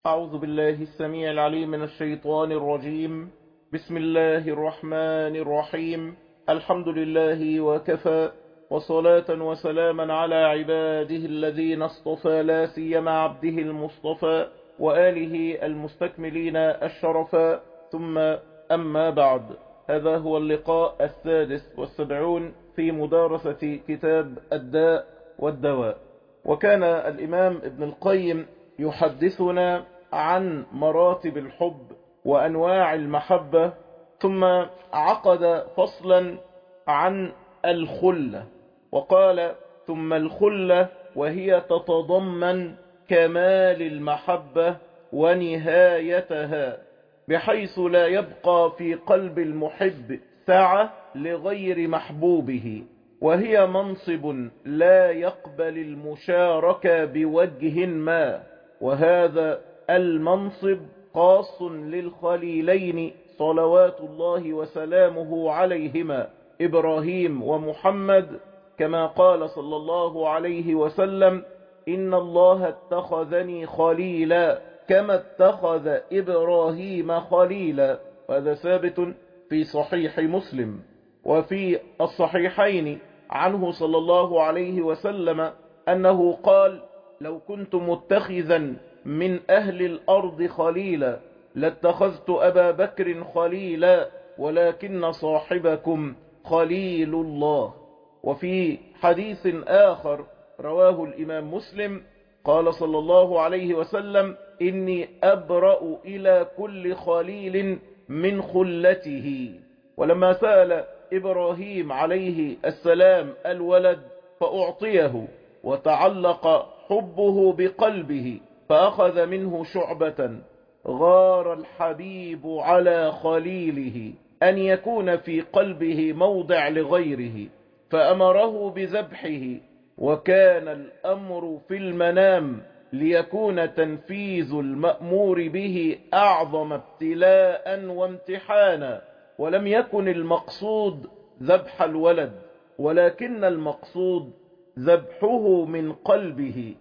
أعوذ بالله السميع العليم من الشيطان الرجيم بسم الله الرحمن الرحيم الحمد لله وكفى وصلاة وسلاما على عباده الذين اصطفى لا سيما عبده المصطفى وآله المستكملين الشرفا ثم أما بعد هذا هو اللقاء السادس والسبعون في مدارسة كتاب الداء والدواء وكان الإمام ابن القيم يحدثنا عن مراتب الحب وأنواع المحبة ثم عقد فصلا عن الخلة وقال ثم الخلة وهي تتضمن كمال المحبة ونهايتها بحيث لا يبقى في قلب المحب سعة لغير محبوبه وهي منصب لا يقبل المشاركة بوجه ما وهذا المنصب خاص للخليلين صلوات الله وسلامه عليهما إبراهيم ومحمد كما قال صلى الله عليه وسلم إن الله اتخذني خليلا كما اتخذ إبراهيم خليلا وهذا ثابت في صحيح مسلم وفي الصحيحين عنه صلى الله عليه وسلم أنه قال لو كنت متخذا من أهل الأرض خليلا لاتخذت أبا بكر خليلا ولكن صاحبكم خليل الله وفي حديث آخر رواه الإمام مسلم قال صلى الله عليه وسلم إني أبرأ إلى كل خليل من خلته ولما سأل إبراهيم عليه السلام الولد فأعطيه وتعلق حبه بقلبه فأخذ منه شعبة غار الحبيب على خليله أن يكون في قلبه موضع لغيره فأمره بذبحه وكان الأمر في المنام ليكون تنفيذ المأمور به أعظم ابتلاء وامتحانا ولم يكن المقصود ذبح الولد ولكن المقصود ذبحه من قلبه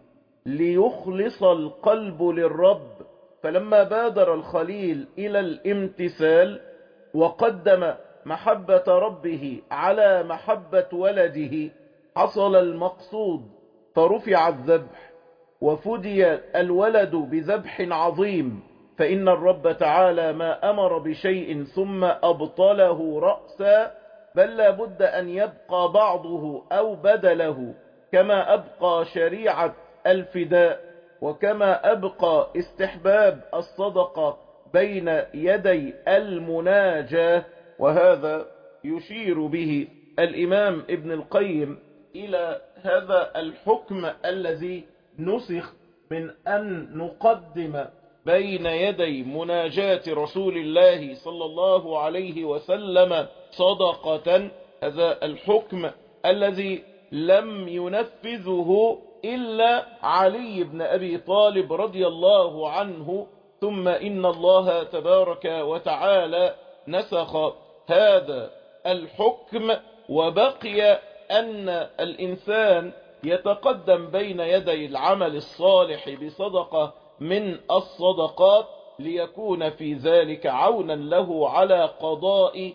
ليخلص القلب للرب فلما بادر الخليل إلى الامتثال وقدم محبة ربه على محبة ولده حصل المقصود فرفع الذبح وفدي الولد بذبح عظيم فإن الرب تعالى ما أمر بشيء ثم أبطله رأسا بل لا بد أن يبقى بعضه أو بدله كما أبقى شريعة الفداء وكما أبقى استحباب الصدقة بين يدي المناجاة وهذا يشير به الإمام ابن القيم إلى هذا الحكم الذي نسخ من أن نقدم بين يدي مناجاة رسول الله صلى الله عليه وسلم صدقة هذا الحكم الذي لم ينفذه إلا علي بن أبي طالب رضي الله عنه ثم إن الله تبارك وتعالى نسخ هذا الحكم وبقي أن الإنسان يتقدم بين يدي العمل الصالح بصدقة من الصدقات ليكون في ذلك عونا له على قضاء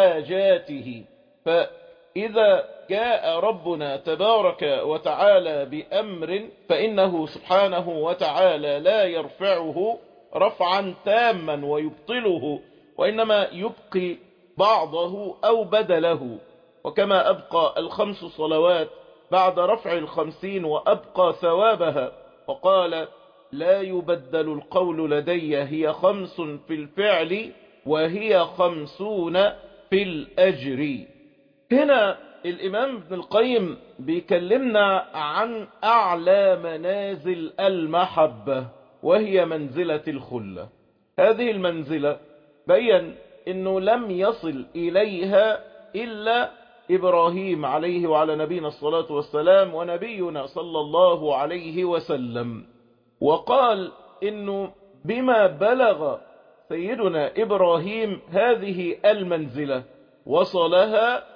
حاجاته فإذا جاء ربنا تبارك وتعالى بأمر فإنه سبحانه وتعالى لا يرفعه رفعا تاما ويبطله وإنما يبقي بعضه أو بدله وكما أبقى الخمس صلوات بعد رفع الخمسين وأبقى ثوابها وقال لا يبدل القول لدي هي خمس في الفعل وهي خمسون في الأجر هنا الإمام ابن القيم بيكلمنا عن أعلى منازل المحبة وهي منزلة الخلة هذه المنزلة بين أنه لم يصل إليها إلا إبراهيم عليه وعلى نبينا الصلاة والسلام ونبينا صلى الله عليه وسلم وقال إنه بما بلغ سيدنا إبراهيم هذه المنزلة وصلها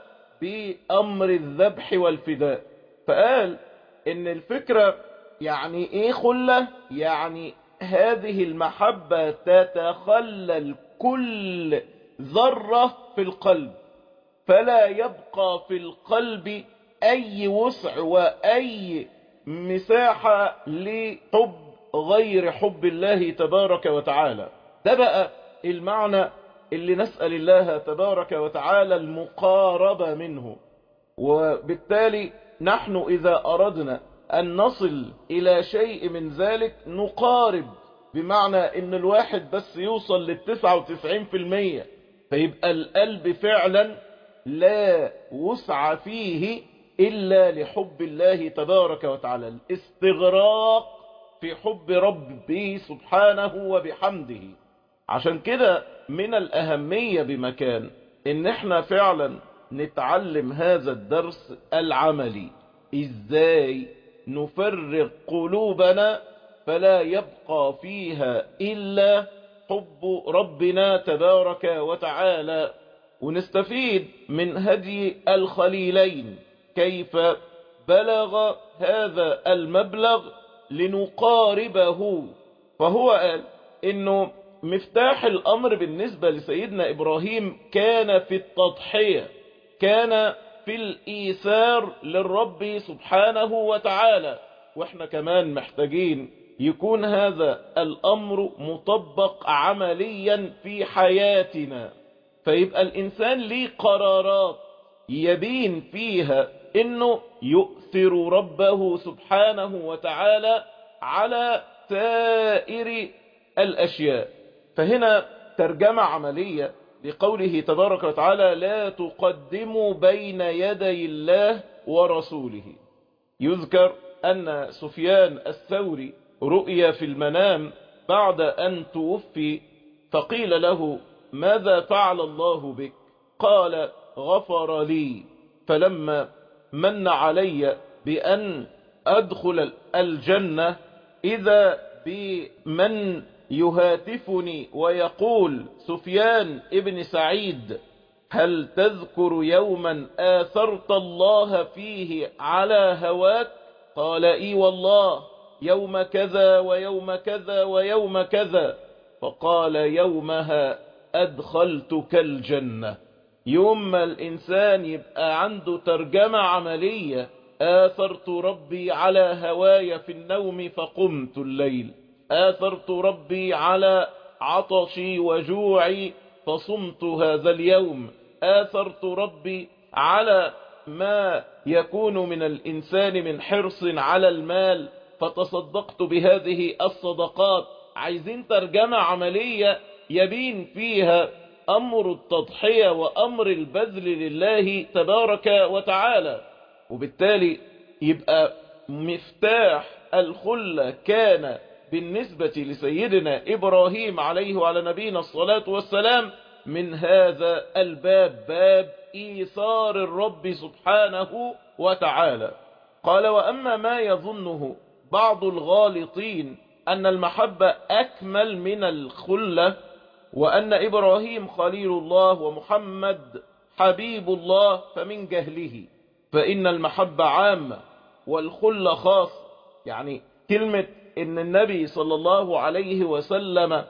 بأمر الذبح والفداء فقال إن الفكرة يعني إيه خلة يعني هذه المحبة تتخلل كل ذرة في القلب فلا يبقى في القلب أي وسع وأي مساحة لحب غير حب الله تبارك وتعالى ده بقى المعنى اللي نسأل الله تبارك وتعالى المقاربة منه وبالتالي نحن إذا أردنا أن نصل إلى شيء من ذلك نقارب بمعنى أن الواحد بس يوصل للتسعة وتسعين في المية فيبقى القلب فعلا لا وسع فيه إلا لحب الله تبارك وتعالى الاستغراق في حب ربه سبحانه وبحمده عشان كده من الأهمية بمكان إن احنا فعلا نتعلم هذا الدرس العملي إزاي نفرغ قلوبنا فلا يبقى فيها إلا حب ربنا تبارك وتعالى ونستفيد من هدي الخليلين كيف بلغ هذا المبلغ لنقاربه فهو قال انه مفتاح الامر بالنسبة لسيدنا ابراهيم كان في التضحية كان في الايثار للرب سبحانه وتعالى واحنا كمان محتاجين يكون هذا الامر مطبق عمليا في حياتنا فيبقى الانسان ليه قرارات يبين فيها انه يؤثر ربه سبحانه وتعالى على سائر الاشياء فهنا ترجمة عملية لقوله تبارك وتعالى لا تقدموا بين يدي الله ورسوله يذكر ان سفيان الثوري رؤيا في المنام بعد ان توفي فقيل له ماذا فعل الله بك قال غفر لي فلما من علي بأن أدخل الجنة إذا بمن يهاتفني ويقول سفيان ابن سعيد هل تذكر يوما آثرت الله فيه على هواك قال اي والله يوم كذا ويوم كذا ويوم كذا فقال يومها أدخلتك الجنة يوم ما الإنسان يبقى عنده ترجمة عملية آثرت ربي على هواي في النوم فقمت الليل آثرت ربي على عطشي وجوعي فصمت هذا اليوم آثرت ربي على ما يكون من الإنسان من حرص على المال فتصدقت بهذه الصدقات عايزين ترجمة عملية يبين فيها أمر التضحية وأمر البذل لله تبارك وتعالى وبالتالي يبقى مفتاح الخلة كان بالنسبة لسيدنا إبراهيم عليه وعلى نبينا الصلاة والسلام من هذا الباب باب إيثار الرب سبحانه وتعالى قال وأما ما يظنه بعض الغالطين أن المحبة أكمل من الخلة وأن إبراهيم خليل الله ومحمد حبيب الله فمن جهله فإن المحبة عامة والخلة خاص يعني كلمة إن النبي صلى الله عليه وسلم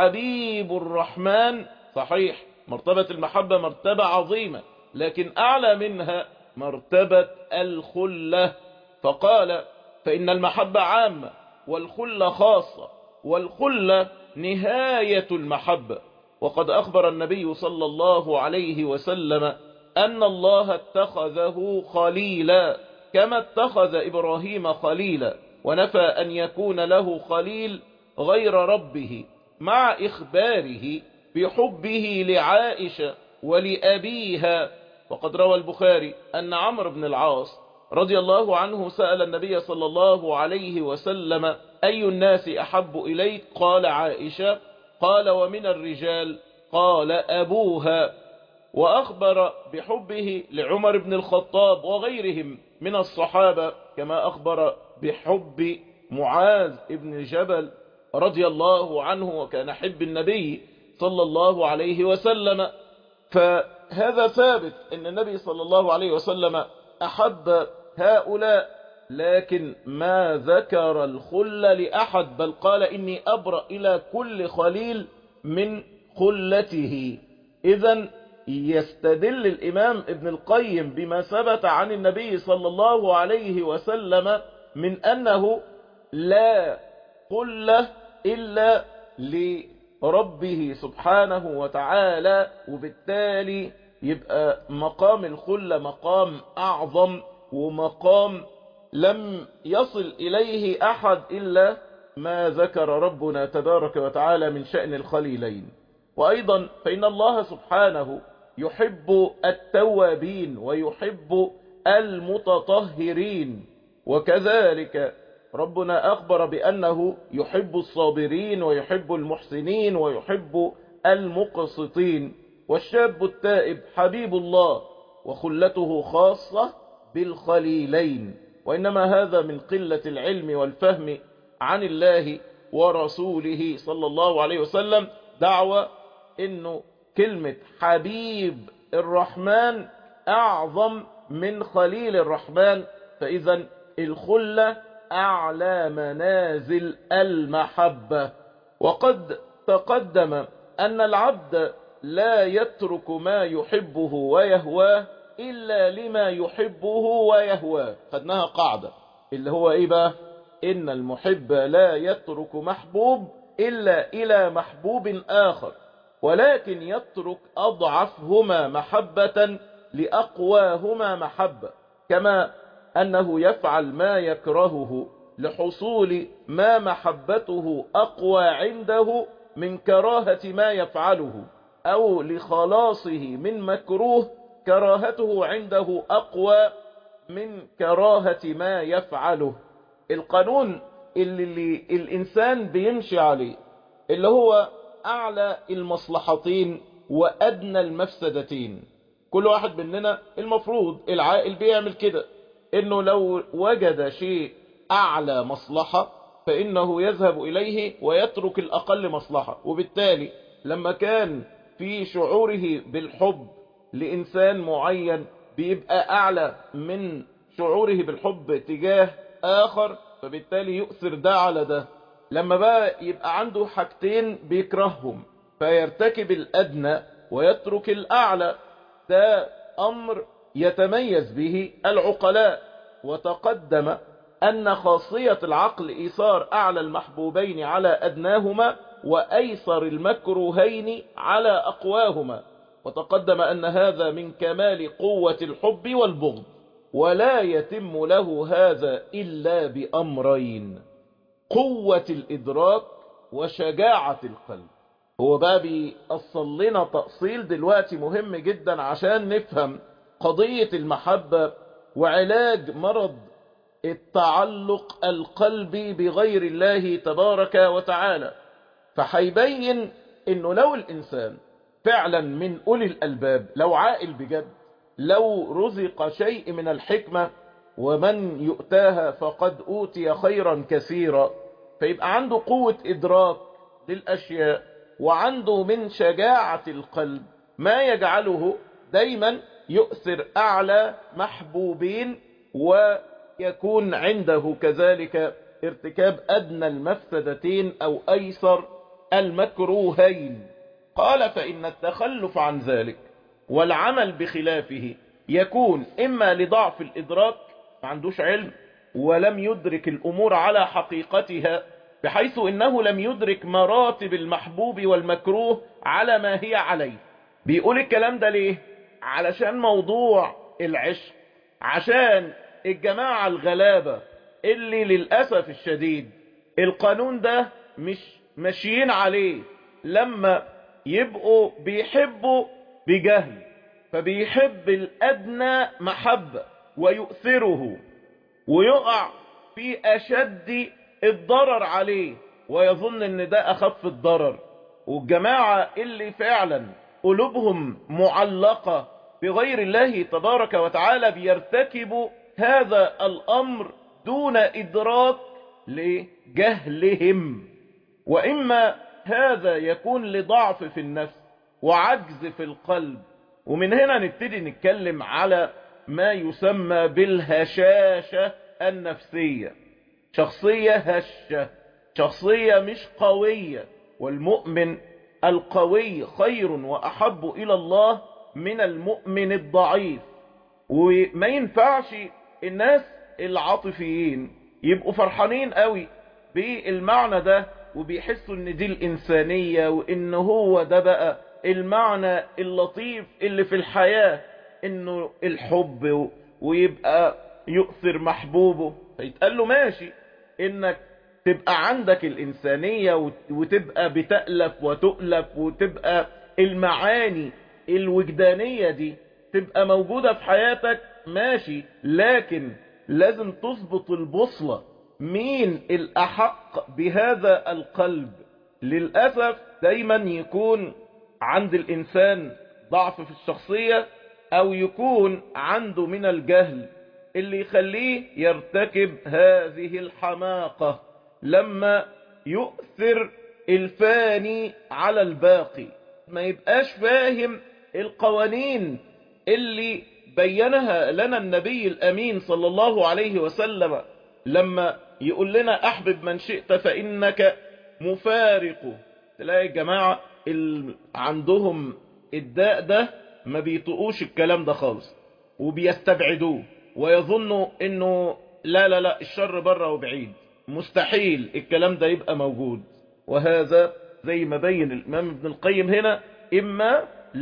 حبيب الرحمن صحيح مرتبة المحبة مرتبة عظيمة لكن أعلى منها مرتبة الخلة فقال فإن المحبة عامة والخلة خاصة والخلة نهاية المحبة وقد أخبر النبي صلى الله عليه وسلم أن الله اتخذه خليلا كما اتخذ إبراهيم خليلا ونفى أن يكون له خليل غير ربه مع إخباره بحبه لعائشة ولأبيها وقد روى البخاري أن عمرو بن العاص رضي الله عنه سأل النبي صلى الله عليه وسلم أي الناس أحب إليك قال عائشة قال ومن الرجال قال أبوها وأخبر بحبه لعمر بن الخطاب وغيرهم من الصحابة كما أخبر بحب معاذ بن جبل رضي الله عنه وكان حب النبي صلى الله عليه وسلم فهذا ثابت أن النبي صلى الله عليه وسلم أحب هؤلاء لكن ما ذكر الخل لأحد بل قال إني أبرأ إلى كل خليل من خلته إذا يستدل الإمام ابن القيم بما ثبت عن النبي صلى الله عليه وسلم من أنه لا خلة إلا لربه سبحانه وتعالى وبالتالي يبقى مقام الخلة مقام أعظم ومقام لم يصل إليه أحد إلا ما ذكر ربنا تبارك وتعالى من شأن الخليلين وأيضا فإن الله سبحانه يحب التوابين ويحب المتطهرين وكذلك ربنا أخبر بأنه يحب الصابرين ويحب المحسنين ويحب المقسطين والشاب التائب حبيب الله وخلته خاصة بالخليلين وإنما هذا من قلة العلم والفهم عن الله ورسوله صلى الله عليه وسلم دعوة انه كلمة حبيب الرحمن اعظم من خليل الرحمن فاذا الخلة اعلى منازل المحبة وقد تقدم ان العبد لا يترك ما يحبه ويهواه الا لما يحبه ويهواه خدناها قاعدة اللي هو ايه بقى ان المحب لا يترك محبوب الا الى محبوب اخر ولكن يترك أضعفهما محبة لأقواهما محبة كما أنه يفعل ما يكرهه لحصول ما محبته أقوى عنده من كراهة ما يفعله أو لخلاصه من مكروه كراهته عنده أقوى من كراهة ما يفعله القانون اللي, اللي الإنسان بيمشي عليه اللي هو أعلى المصلحتين وأدنى المفسدتين كل واحد مننا المفروض العائل بيعمل كده إنه لو وجد شيء أعلى مصلحة فإنه يذهب إليه ويترك الأقل مصلحة وبالتالي لما كان في شعوره بالحب لإنسان معين بيبقى أعلى من شعوره بالحب تجاه آخر فبالتالي يؤثر ده على ده لما بقى يبقى عنده حاجتين بيكرههم فيرتكب الأدنى ويترك الأعلى ده أمر يتميز به العقلاء وتقدم أن خاصية العقل إيثار أعلى المحبوبين على أدناهما وأيسر المكروهين على أقواهما وتقدم أن هذا من كمال قوة الحب والبغض ولا يتم له هذا إلا بأمرين قوة الإدراك وشجاعة القلب هو بقى بيأصل لنا تأصيل دلوقتي مهم جدا عشان نفهم قضية المحبة وعلاج مرض التعلق القلبي بغير الله تبارك وتعالى فحيبين انه لو الانسان فعلا من اولي الالباب لو عاقل بجد لو رزق شيء من الحكمة ومن يؤتاها فقد أوتي خيرا كثيرا فيبقى عنده قوة إدراك للأشياء وعنده من شجاعة القلب ما يجعله دايما يؤثر أعلى محبوبين ويكون عنده كذلك ارتكاب أدنى المفسدتين أو أيسر المكروهين قال فإن التخلف عن ذلك والعمل بخلافه يكون إما لضعف الإدراك ما عندوش علم ولم يدرك الأمور على حقيقتها بحيث إنه لم يدرك مراتب المحبوب والمكروه على ما هي عليه بيقول الكلام ده ليه علشان موضوع العشق عشان الجماعة الغلابة اللي للأسف الشديد القانون ده مش ماشيين عليه لما يبقوا بيحبوا بجهل فبيحب الأدنى محبة ويؤثره ويقع في أشد الضرر عليه ويظن ان ده أخف الضرر والجماعة اللي فعلا قلوبهم معلقة بغير الله تبارك وتعالى بيرتكبوا هذا الأمر دون إدراك لجهلهم وإما هذا يكون لضعف في النفس وعجز في القلب ومن هنا نبتدي نتكلم على ما يسمى بالهشاشة النفسية شخصية هشة شخصية مش قوية والمؤمن القوي خير وأحب إلى الله من المؤمن الضعيف وما ينفعش الناس العاطفيين يبقوا فرحانين قوي بالمعنى ده وبيحسوا ان دي الانسانية وان هو ده بقى المعنى اللطيف اللي في الحياة انه الحب ويبقى يؤثر محبوبه فيتقال له ماشي انك تبقى عندك الانسانية وتبقى بتألف وتؤلف وتبقى المعاني الوجدانية دي تبقى موجودة في حياتك ماشي لكن لازم تظبط البصلة مين الأحق بهذا القلب للأسف دايما يكون عند الإنسان ضعف في الشخصية أو يكون عنده من الجهل اللي يخليه يرتكب هذه الحماقة لما يؤثر الفاني على الباقي ما يبقاش فاهم القوانين اللي بينها لنا النبي الأمين صلى الله عليه وسلم لما يقول لنا أحبب من شئت فإنك مفارق تلاقي الجماعة اللي عندهم الداء ده ما بيطقوش الكلام ده خالص وبيستبعدوه ويظنوا انه لا لا لا الشر بره وبعيد مستحيل الكلام ده يبقى موجود وهذا زي ما بين الإمام ابن القيم هنا إما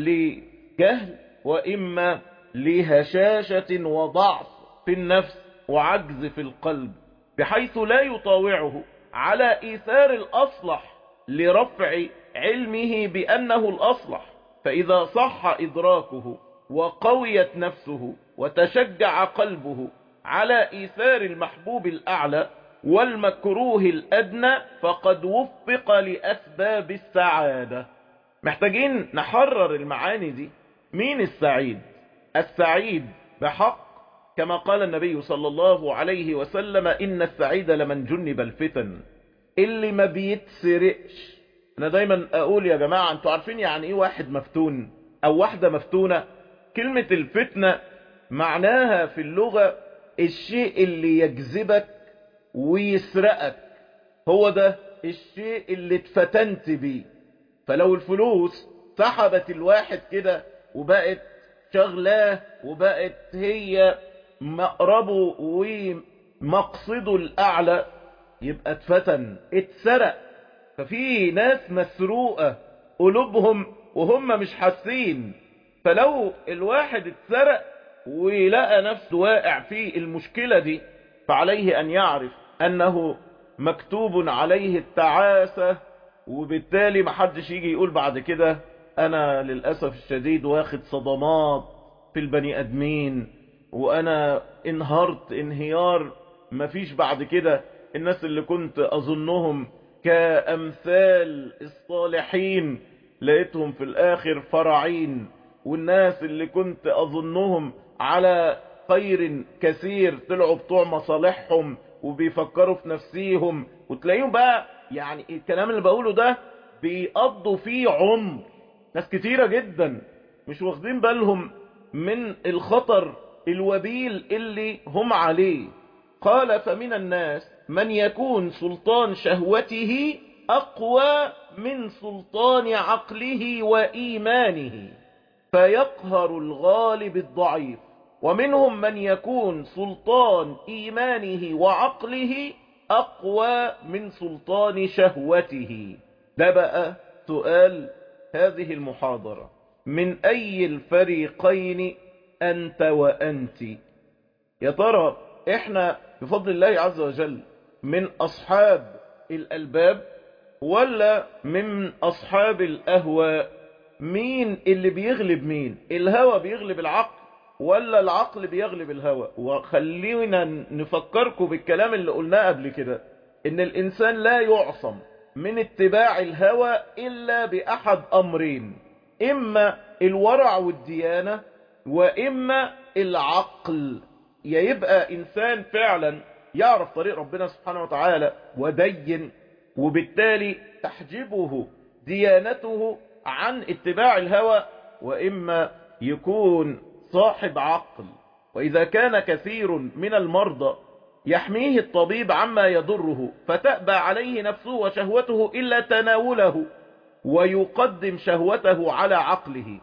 لجهل وإما لهشاشة وضعف في النفس وعجز في القلب بحيث لا يطاوعه على إيثار الأصلح لرفع علمه بأنه الأصلح فإذا صح إدراكه وقويت نفسه وتشجع قلبه على إيثار المحبوب الأعلى والمكروه الأدنى فقد وفق لأسباب السعادة محتاجين نحرر المعاني دي مين السعيد السعيد بحق كما قال النبي صلى الله عليه وسلم إن السعيد لمن جنب الفتن اللي ما بيتسرقش أنا دايما أقول يا جماعة أنتوا عارفين يعني إيه واحد مفتون أو واحدة مفتونة كلمة الفتنة معناها في اللغة الشيء اللي يجذبك ويسرقك هو ده الشيء اللي اتفتنت بيه فلو الفلوس سحبت الواحد كده وبقت شغلاه وبقت هي مقربه ومقصده الأعلى يبقى اتفتن اتسرق ففي ناس مسروقة قلوبهم وهم مش حاسين فلو الواحد اتسرق ولقى نفسه واقع في المشكلة دي فعليه أن يعرف أنه مكتوب عليه التعاسة وبالتالي محدش يجي يقول بعد كده أنا للأسف الشديد واخد صدمات في البني أدمين وأنا انهارت انهيار مفيش بعد كده الناس اللي كنت أظنهم كأمثال الصالحين لقيتهم في الآخر فرعين والناس اللي كنت أظنهم على خير كثير طلعوا بتوع مصالحهم وبيفكروا في نفسيهم وتلاقيهم بقى يعني الكلام اللي بقوله ده بيقضوا فيه عمر ناس كتيرة جدا مش واخدين بالهم من الخطر الوبيل اللي هم عليه قال فمن الناس من يكون سلطان شهوته أقوى من سلطان عقله وإيمانه فيقهر الغالب الضعيف ومنهم من يكون سلطان إيمانه وعقله أقوى من سلطان شهوته ده بقى سؤال هذه المحاضرة من أي الفريقين أنت وأنت يا ترى إحنا بفضل الله عز وجل من أصحاب الألباب ولا من أصحاب الأهواء مين اللي بيغلب مين الهوى بيغلب العقل ولا العقل بيغلب الهوى وخلينا نفكركم بالكلام اللي قلناه قبل كده ان الانسان لا يعصم من اتباع الهوى الا باحد امرين اما الورع والديانة واما العقل يا يبقى انسان فعلا يعرف طريق ربنا سبحانه وتعالى ودين وبالتالي تحجبه ديانته عن اتباع الهوى واما يكون صاحب عقل وإذا كان كثير من المرضى يحميه الطبيب عما يضره فتأبى عليه نفسه وشهوته إلا تناوله ويقدم شهوته على عقله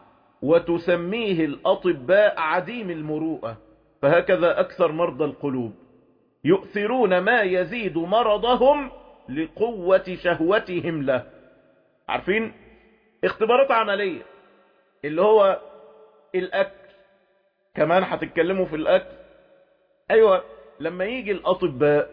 وتسميه الأطباء عديم المروءة فهكذا أكثر مرضى القلوب يؤثرون ما يزيد مرضهم لقوة شهوتهم له عارفين اختبارات عملية اللي هو الأكل كمان هتتكلموا في الأكل أيوة لما يجي الأطباء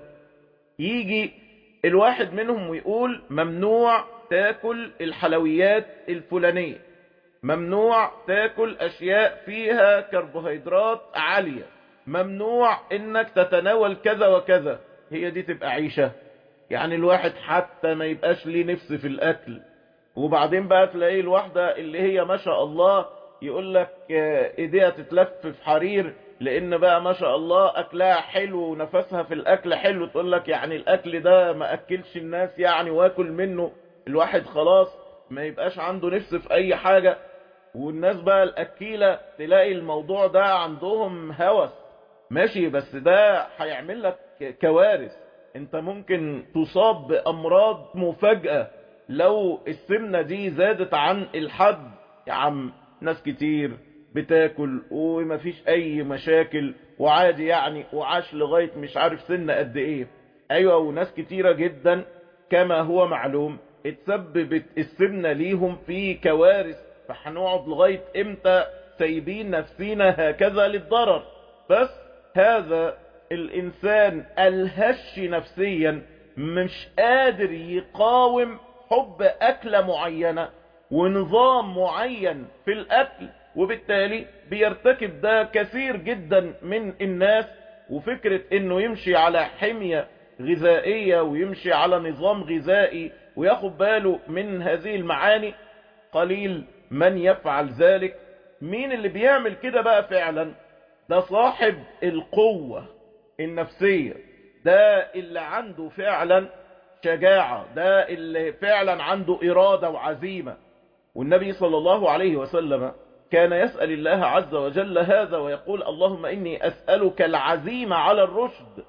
يجي الواحد منهم ويقول ممنوع تاكل الحلويات الفلانية ممنوع تاكل أشياء فيها كربوهيدرات عالية ممنوع انك تتناول كذا وكذا هي دي تبقى عيشة يعني الواحد حتى ما يبقاش ليه نفس في الأكل وبعدين بقى تلاقيه الواحدة اللي هي ما شاء الله يقول لك ايديها تتلف في حرير لان بقى ما شاء الله اكلها حلو ونفسها في الاكل حلو تقول لك يعني الاكل ده ما اكلش الناس يعني واكل منه الواحد خلاص ما يبقاش عنده نفس في اي حاجة والناس بقى الاكيلة تلاقي الموضوع ده عندهم هوس ماشي بس ده هيعمل لك كوارث انت ممكن تصاب بامراض مفاجئة لو السمنة دي زادت عن الحد يا عم ناس كتير بتاكل ومفيش اي مشاكل وعادي يعني وعاش لغاية مش عارف سنة قد ايه ايوه وناس كتيرة جدا كما هو معلوم اتسببت السمنة ليهم في كوارث فهنقعد لغاية امتى سايبين نفسينا هكذا للضرر بس هذا الانسان الهش نفسيا مش قادر يقاوم حب اكلة معينة ونظام معين في الاكل وبالتالي بيرتكب ده كثير جدا من الناس وفكرة انه يمشي على حمية غذائية ويمشي على نظام غذائي وياخد باله من هذه المعاني قليل من يفعل ذلك مين اللي بيعمل كده بقى فعلا ده صاحب القوة النفسية ده اللي عنده فعلا شجاعة ده اللي فعلا عنده إرادة وعزيمة والنبي صلى الله عليه وسلم كان يسأل الله عز وجل هذا ويقول اللهم إني أسألك العزيمة على الرشد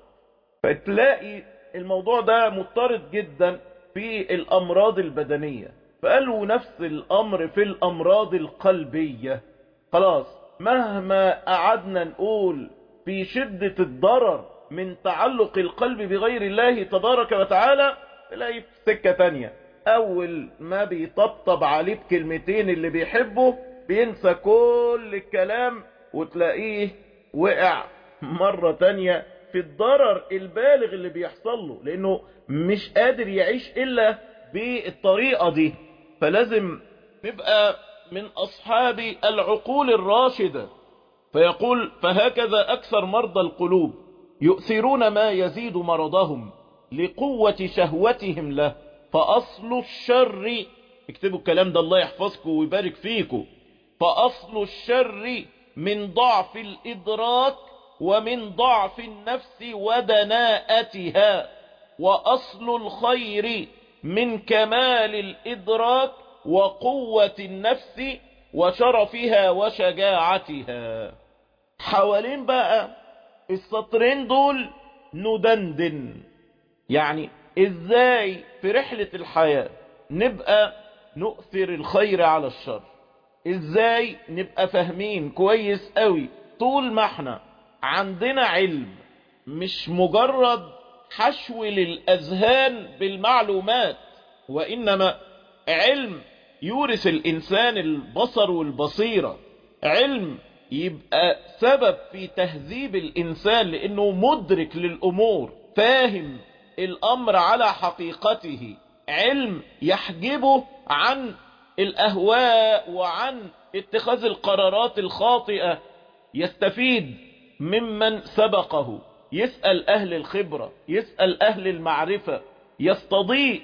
فتلاقي الموضوع ده مضطرد جدا في الأمراض البدنية فقالوا نفس الأمر في الأمراض القلبية خلاص مهما قعدنا نقول في شدة الضرر من تعلق القلب بغير الله تبارك وتعالى تلاقي في سكة تانية أول ما بيطبطب عليه بكلمتين اللي بيحبه بينسى كل الكلام وتلاقيه وقع مرة تانية في الضرر البالغ اللي بيحصل له لأنه مش قادر يعيش إلا بالطريقة دي فلازم نبقى من أصحاب العقول الراشدة فيقول فهكذا أكثر مرضى القلوب يؤثرون ما يزيد مرضهم لقوة شهوتهم له فأصل الشر اكتبوا الكلام ده الله يحفظكم ويبارك فيكم فأصل الشر من ضعف الإدراك ومن ضعف النفس ودناءتها وأصل الخير من كمال الإدراك وقوة النفس وشرفها وشجاعتها حوالين بقى السطرين دول ندندن يعني ازاي في رحلة الحياة نبقى نؤثر الخير على الشر ازاي نبقى فاهمين كويس قوي طول ما احنا عندنا علم مش مجرد حشو للأذهان بالمعلومات وإنما علم يورث الإنسان البصر والبصيرة علم يبقى سبب في تهذيب الإنسان لأنه مدرك للأمور فاهم الأمر على حقيقته علم يحجبه عن الأهواء وعن اتخاذ القرارات الخاطئة يستفيد ممن سبقه يسأل أهل الخبرة يسأل أهل المعرفة يستضيء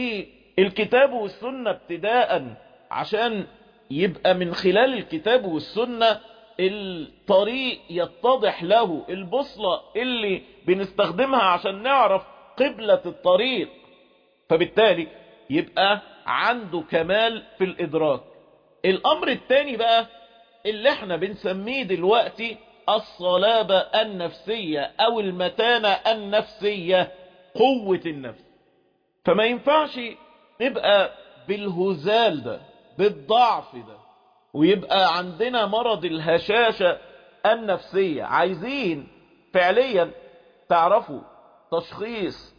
بالكتاب والسنة ابتداء عشان يبقى من خلال الكتاب والسنة الطريق يتضح له البصلة اللي بنستخدمها عشان نعرف قبلة الطريق فبالتالي يبقى عنده كمال في الإدراك الأمر الثاني بقى اللي احنا بنسميه دلوقتي الصلابة النفسية او المتانة النفسية قوة النفس فما ينفعش نبقى بالهزال ده بالضعف ده ويبقى عندنا مرض الهشاشة النفسية عايزين فعليا تعرفوا تشخيص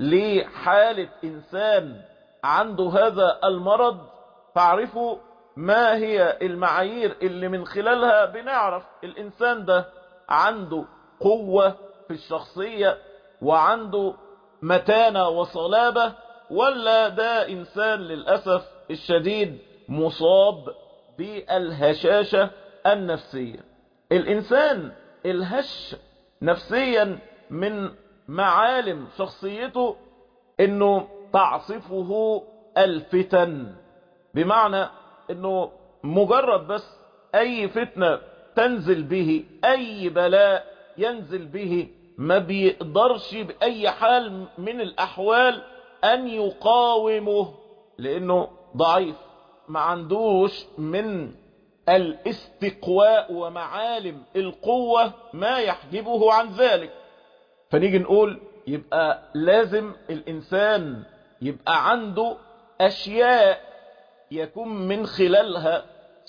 لحالة إنسان عنده هذا المرض فاعرفوا ما هي المعايير اللي من خلالها بنعرف الإنسان ده عنده قوة في الشخصية وعنده متانة وصلابة ولا ده إنسان للأسف الشديد مصاب بالهشاشة النفسية الإنسان الهش نفسيا من معالم شخصيته انه تعصفه الفتن بمعنى انه مجرد بس اي فتنة تنزل به اي بلاء ينزل به ما بيقدرش بأي حال من الأحوال أن يقاومه لأنه ضعيف ما عندوش من الاستقواء ومعالم القوة ما يحجبه عن ذلك فنيجي نقول يبقى لازم الإنسان يبقى عنده أشياء يكون من خلالها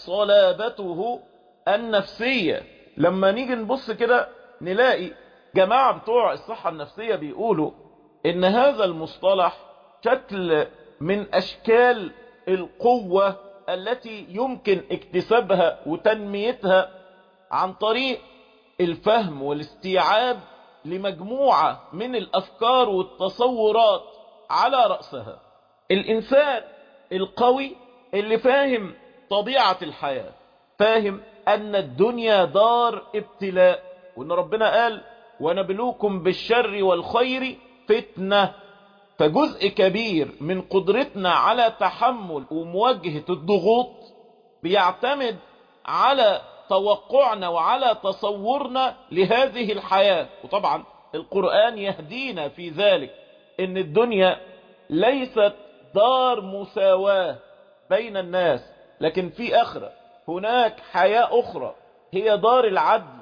صلابته النفسية لما نيجي نبص كده نلاقي جماعة بتوع الصحة النفسية بيقولوا ان هذا المصطلح شكل من اشكال القوة التي يمكن اكتسابها وتنميتها عن طريق الفهم والاستيعاب لمجموعة من الافكار والتصورات على رأسها الانسان القوي اللي فاهم طبيعة الحياة فاهم ان الدنيا دار ابتلاء وان ربنا قال ونبلوكم بالشر والخير فتنة فجزء كبير من قدرتنا على تحمل ومواجهة الضغوط بيعتمد على توقعنا وعلى تصورنا لهذه الحياة وطبعا القرآن يهدينا في ذلك ان الدنيا ليست دار مساواة بين الناس لكن في اخرى هناك حياة اخرى هي دار العدل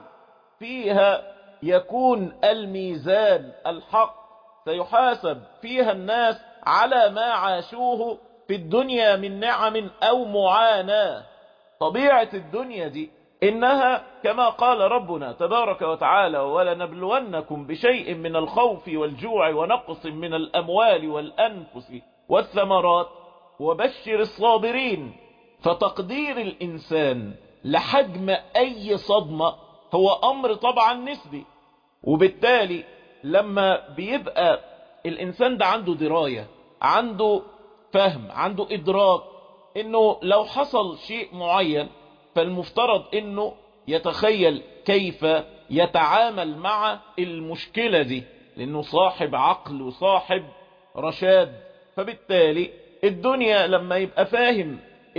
فيها يكون الميزان الحق سيحاسب فيها الناس على ما عاشوه في الدنيا من نعم او معاناة طبيعة الدنيا دي انها كما قال ربنا تبارك وتعالى ولنبلونكم بشيء من الخوف والجوع ونقص من الاموال والانفس والثمرات وبشر الصابرين فتقدير الانسان لحجم اي صدمة هو امر طبعا نسبي وبالتالي لما بيبقى الانسان ده عنده دراية عنده فهم عنده ادراك انه لو حصل شيء معين فالمفترض انه يتخيل كيف يتعامل مع المشكلة دي لانه صاحب عقل وصاحب رشاد فبالتالي الدنيا لما يبقى فاهم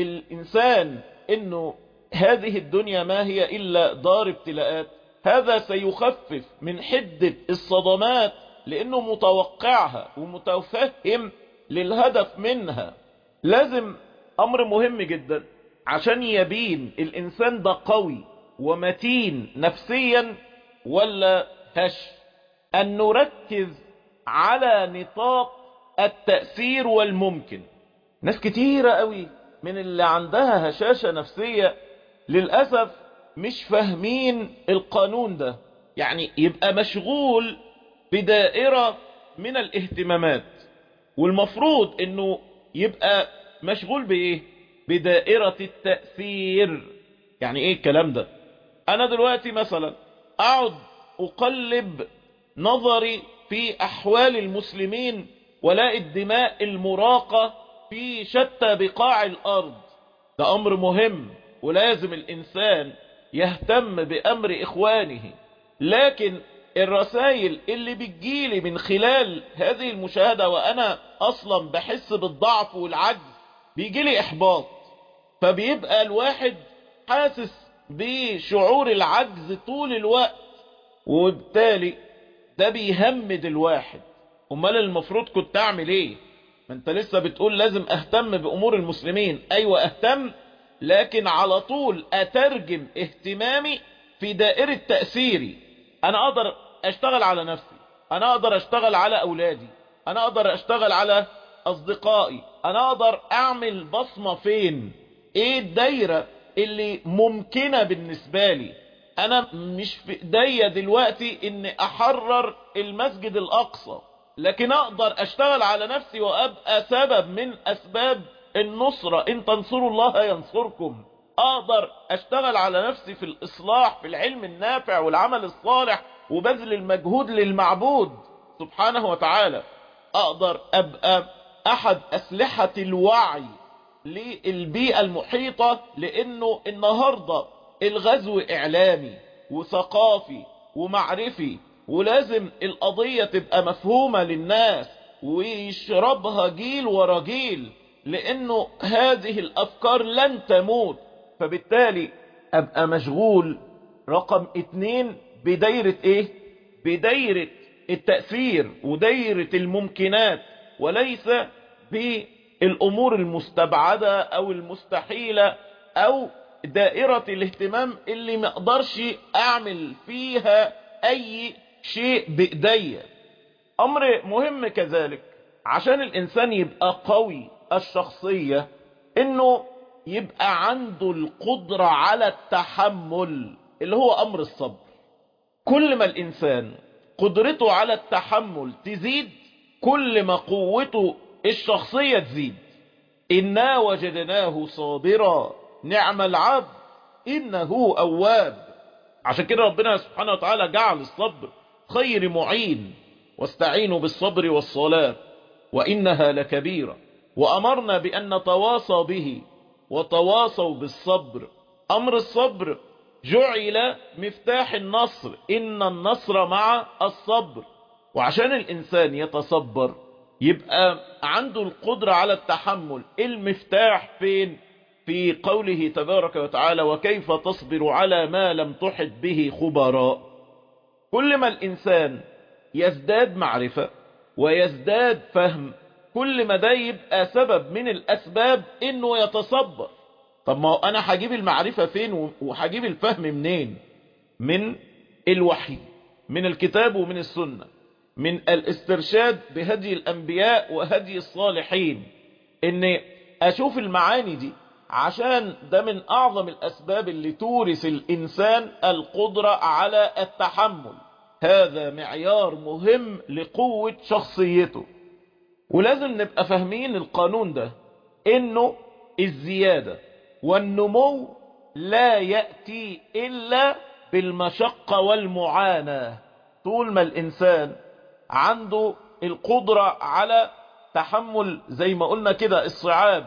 الانسان انه هذه الدنيا ما هي الا دار ابتلاءات هذا سيخفف من حدة الصدمات لانه متوقعها ومتفهم للهدف منها لازم امر مهم جدا عشان يبين الانسان ده قوي ومتين نفسيا ولا هش ان نركز على نطاق التأثير والممكن ناس كتيرة قوي من اللي عندها هشاشة نفسية للأسف مش فاهمين القانون ده يعني يبقى مشغول بدائرة من الاهتمامات والمفروض انه يبقى مشغول بايه بدائرة التأثير يعني ايه الكلام ده انا دلوقتي مثلا اقعد اقلب نظري في احوال المسلمين ولاقي الدماء المراقة في شتى بقاع الارض ده امر مهم ولازم الانسان يهتم بامر اخوانه لكن الرسائل اللي بتجيلي من خلال هذه المشاهدة وانا اصلا بحس بالضعف والعجز بيجيلي احباط فبيبقى الواحد حاسس بشعور العجز طول الوقت وبالتالي ده بيهمد الواحد امال المفروض كنت اعمل ايه ما انت لسه بتقول لازم اهتم بامور المسلمين ايوه اهتم لكن على طول اترجم اهتمامي في دائرة تأثيري انا اقدر اشتغل على نفسي انا اقدر اشتغل على اولادي انا اقدر اشتغل على اصدقائي انا اقدر اعمل بصمة فين ايه الدايرة اللي ممكنة بالنسبة لي انا مش في ايديا دلوقتي اني احرر المسجد الاقصى لكن اقدر اشتغل على نفسي وابقى سبب من اسباب النصرة ان تنصروا الله ينصركم اقدر اشتغل على نفسي في الاصلاح في العلم النافع والعمل الصالح وبذل المجهود للمعبود سبحانه وتعالى اقدر ابقى احد اسلحة الوعي للبيئة المحيطة لانه النهاردة الغزو اعلامي وثقافي ومعرفي ولازم القضية تبقى مفهومة للناس ويشربها جيل ورا جيل لانه هذه الافكار لن تموت فبالتالي ابقى مشغول رقم اتنين بدايرة ايه بدايرة التأثير ودايرة الممكنات وليس بالامور المستبعدة او المستحيلة او دائرة الاهتمام اللي مقدرش اعمل فيها اي شيء بايديا امر مهم كذلك عشان الانسان يبقى قوي الشخصية انه يبقى عنده القدرة على التحمل اللي هو امر الصبر كل ما الانسان قدرته على التحمل تزيد كل ما قوته الشخصية تزيد إنا وجدناه صابرا نعم العبد إنه أواب عشان كده ربنا سبحانه وتعالى جعل الصبر خير معين واستعينوا بالصبر والصلاة وإنها لكبيرة وأمرنا بأن نتواصى به وتواصوا بالصبر أمر الصبر جعل مفتاح النصر إن النصر مع الصبر وعشان الإنسان يتصبر يبقى عنده القدرة على التحمل المفتاح فين في قوله تبارك وتعالى وكيف تصبر على ما لم تحط به خبراء كل ما الإنسان يزداد معرفة ويزداد فهم كل ما ده يبقى سبب من الأسباب إنه يتصبر طب ما هو أنا هجيب المعرفة فين وهجيب الفهم منين من الوحي من الكتاب ومن السنة من الاسترشاد بهدي الأنبياء وهدي الصالحين إن أشوف المعاني دي عشان ده من أعظم الأسباب اللي تورث الإنسان القدرة على التحمل هذا معيار مهم لقوة شخصيته ولازم نبقى فاهمين القانون ده إنه الزيادة والنمو لا يأتي إلا بالمشقة والمعاناة طول ما الإنسان عنده القدرة على تحمل زي ما قلنا كده الصعاب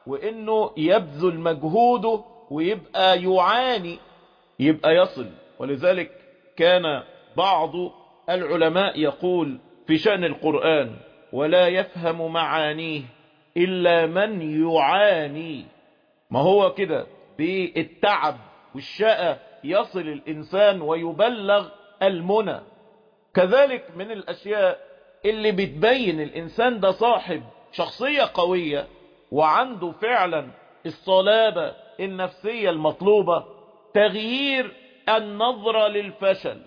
وإنه يبذل مجهوده ويبقى يعاني يبقى يصل ولذلك كان بعض العلماء يقول في شأن القرآن ولا يفهم معانيه إلا من يعاني ما هو كده بالتعب والشقة يصل الإنسان ويبلغ المنى كذلك من الأشياء اللي بتبين الإنسان ده صاحب شخصية قوية وعنده فعلا الصلابة النفسية المطلوبة تغيير النظرة للفشل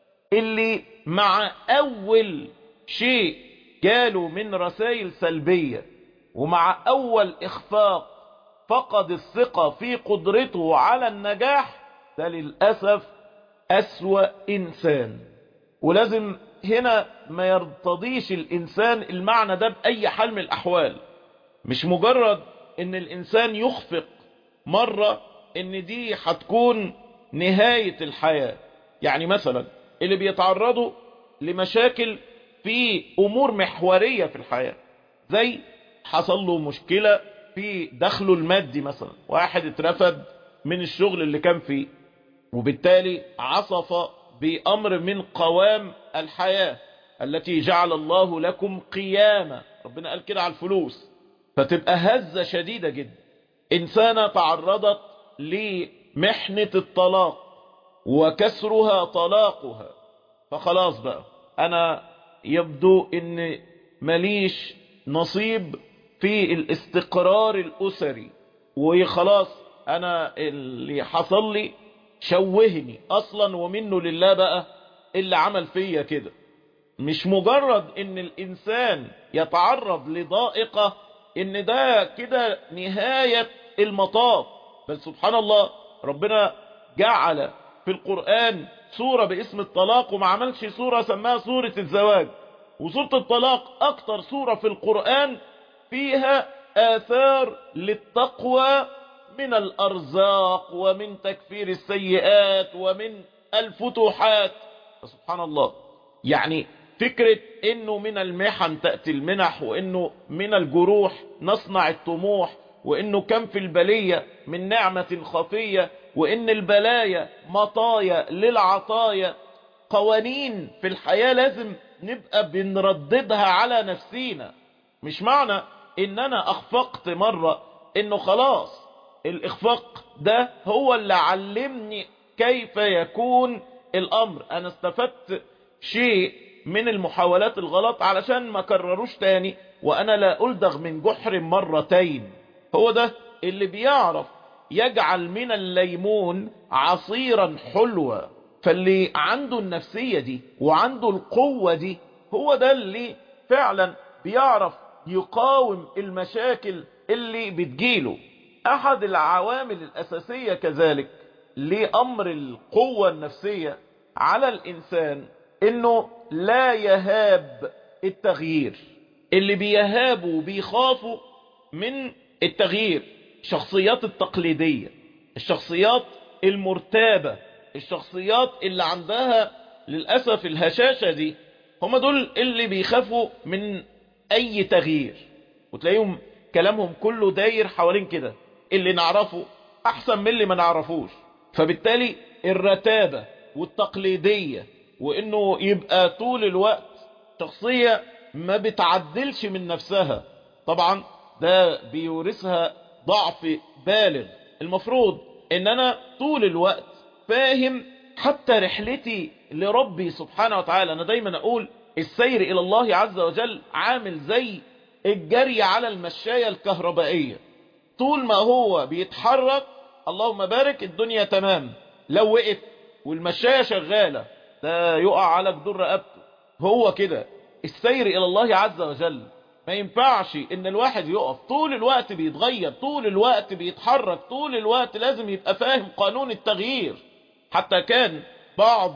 اللي مع أول شيء جاله من رسائل سلبية ومع أول إخفاق فقد الثقة في قدرته على النجاح ده للأسف أسوأ إنسان ولازم هنا ما يرتضيش الإنسان المعنى ده بأي حال من الأحوال مش مجرد ان الإنسان يخفق مرة ان دي هتكون نهاية الحياة يعني مثلا اللي بيتعرضوا لمشاكل في أمور محورية في الحياة زي حصل له مشكلة في دخله المادي مثلا واحد اترفد من الشغل اللي كان فيه وبالتالي عصف بأمر من قوام الحياة التي جعل الله لكم قيامة ربنا قال كده على الفلوس فتبقى هزة شديدة جدا إنسانة تعرضت لمحنة الطلاق وكسرها طلاقها فخلاص بقى أنا يبدو إن مليش نصيب في الاستقرار الأسري وخلاص أنا اللي حصل لي شوهني اصلا ومنه لله بقى اللي عمل فيا كده مش مجرد ان الانسان يتعرض لضائقة ان ده كده نهاية المطاف بل سبحان الله ربنا جعل في القرآن سورة باسم الطلاق وما عملش سورة سماها سورة الزواج وسورة الطلاق اكتر سورة في القرآن فيها آثار للتقوى من الأرزاق ومن تكفير السيئات ومن الفتوحات سبحان الله يعني فكرة انه من المحن تأتي المنح وانه من الجروح نصنع الطموح وانه كم في البلية من نعمة خفية وان البلايا مطايا للعطايا قوانين في الحياة لازم نبقى بنرددها على نفسينا مش معنى ان انا اخفقت مرة انه خلاص الاخفاق ده هو اللي علمني كيف يكون الامر انا استفدت شيء من المحاولات الغلط علشان ما كرروش تاني وانا لا الدغ من جحر مرتين هو ده اللي بيعرف يجعل من الليمون عصيرا حلوا فاللي عنده النفسية دي وعنده القوة دي هو ده اللي فعلا بيعرف يقاوم المشاكل اللي بتجيله احد العوامل الاساسية كذلك لامر القوة النفسية على الانسان انه لا يهاب التغيير اللي بيهابوا وبيخافوا من التغيير الشخصيات التقليدية الشخصيات المرتابة الشخصيات اللي عندها للأسف الهشاشة دي هم دول اللي بيخافوا من اي تغيير وتلاقيهم كلامهم كله داير حوالين كده اللي نعرفه احسن من اللي ما نعرفوش فبالتالي الرتابة والتقليدية وانه يبقى طول الوقت شخصية ما بتعدلش من نفسها طبعا ده بيورثها ضعف بالغ المفروض ان انا طول الوقت فاهم حتى رحلتي لربي سبحانه وتعالى انا دايما اقول السير الى الله عز وجل عامل زي الجري على المشاية الكهربائية طول ما هو بيتحرك اللهم بارك الدنيا تمام لو وقف والمشاية شغالة ده يقع على جدور رقبته هو كده السير الى الله عز وجل ما ينفعش ان الواحد يقف طول الوقت بيتغير طول الوقت بيتحرك طول الوقت لازم يبقى فاهم قانون التغيير حتى كان بعض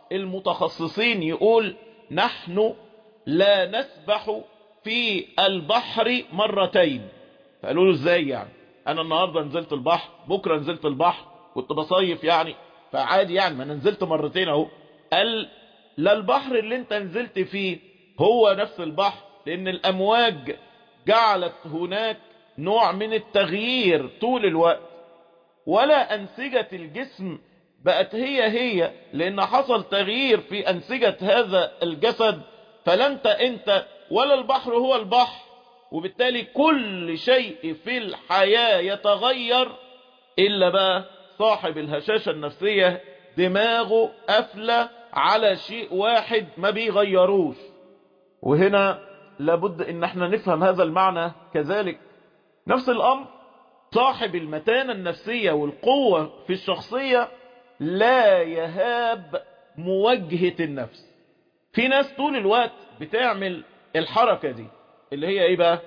المتخصصين يقول نحن لا نسبح في البحر مرتين فقالوا له ازاي يعني انا النهاردة نزلت البحر بكرة نزلت البحر كنت بصيف يعني فعادي يعني ما انا نزلت مرتين اهو قال لا البحر اللي انت نزلت فيه هو نفس البحر لان الامواج جعلت هناك نوع من التغيير طول الوقت ولا انسجة الجسم بقت هي هي لان حصل تغيير في انسجة هذا الجسد فلا انت انت ولا البحر هو البحر وبالتالي كل شيء في الحياة يتغير الا بقى صاحب الهشاشة النفسية دماغه قافلة على شيء واحد ما بيغيروش وهنا لابد ان احنا نفهم هذا المعنى كذلك نفس الامر صاحب المتانة النفسية والقوة في الشخصية لا يهاب موجهة النفس في ناس طول الوقت بتعمل الحركة دي اللي هي ايه بقى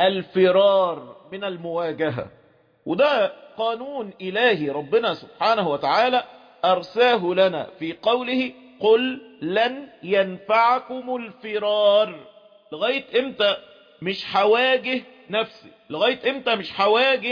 الفرار من المواجهة وده قانون الهي ربنا سبحانه وتعالى ارساه لنا في قوله قل لن ينفعكم الفرار لغاية امتى مش هواجه نفسي لغاية امتى مش هواجه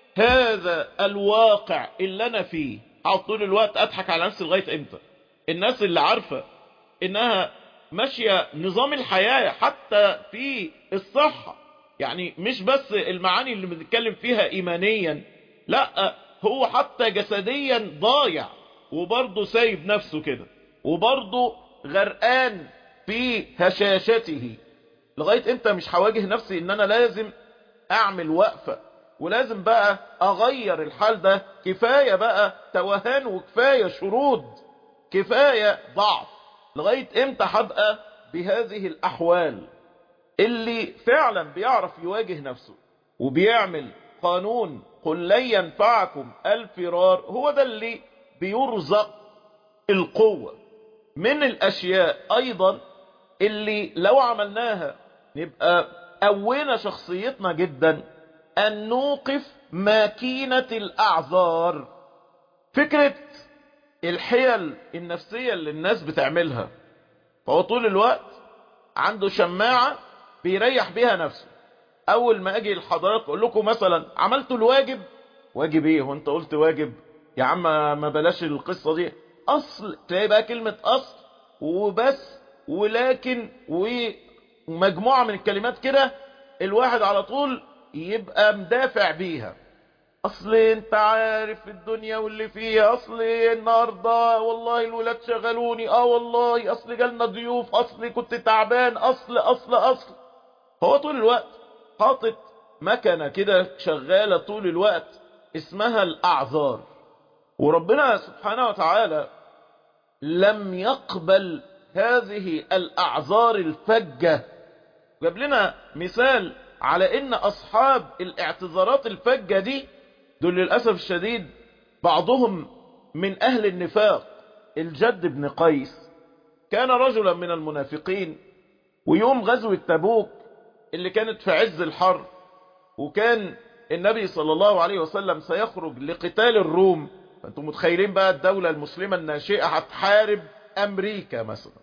هذا الواقع اللي انا فيه اقعد طول الوقت اضحك على نفسي لغاية امتى الناس اللي عارفة انها ماشية نظام الحياة حتى في الصحة يعني مش بس المعاني اللي بنتكلم فيها ايمانيا لا هو حتى جسديا ضايع وبرضه سايب نفسه كده وبرضه غرقان في هشاشته لغاية امتى مش هواجه نفسي ان انا لازم اعمل وقفة ولازم بقى اغير الحال ده كفاية بقى توهان وكفاية شرود كفاية ضعف لغاية امتى هبقى بهذه الاحوال اللي فعلا بيعرف يواجه نفسه وبيعمل قانون قل لن ينفعكم الفرار هو ده اللي بيرزق القوة من الأشياء أيضا اللي لو عملناها نبقى قوينا شخصيتنا جدا أن نوقف ماكينة الأعذار فكرة الحيل النفسية اللي الناس بتعملها فهو طول الوقت عنده شماعة بيريح بيها نفسه أول ما أجي لحضرتك أقول لكم مثلا عملتوا الواجب واجب إيه وأنت قلت واجب يا عم ما بلاش القصة دي أصل تلاقي بقى كلمة أصل وبس ولكن ومجموعة من الكلمات كده الواحد على طول يبقى مدافع بيها اصل انت عارف الدنيا واللي فيها اصل النهارده والله الولاد شغلوني اه والله اصل جالنا ضيوف اصل كنت تعبان اصل اصل اصل هو طول الوقت حاطط مكنه كده شغاله طول الوقت اسمها الاعذار وربنا سبحانه وتعالى لم يقبل هذه الاعذار الفجه جاب لنا مثال على ان اصحاب الاعتذارات الفجه دي دول للأسف الشديد بعضهم من أهل النفاق الجد بن قيس كان رجلا من المنافقين ويوم غزوة تبوك اللي كانت في عز الحر وكان النبي صلى الله عليه وسلم سيخرج لقتال الروم فانتم متخيلين بقى الدولة المسلمة الناشئة هتحارب أمريكا مثلا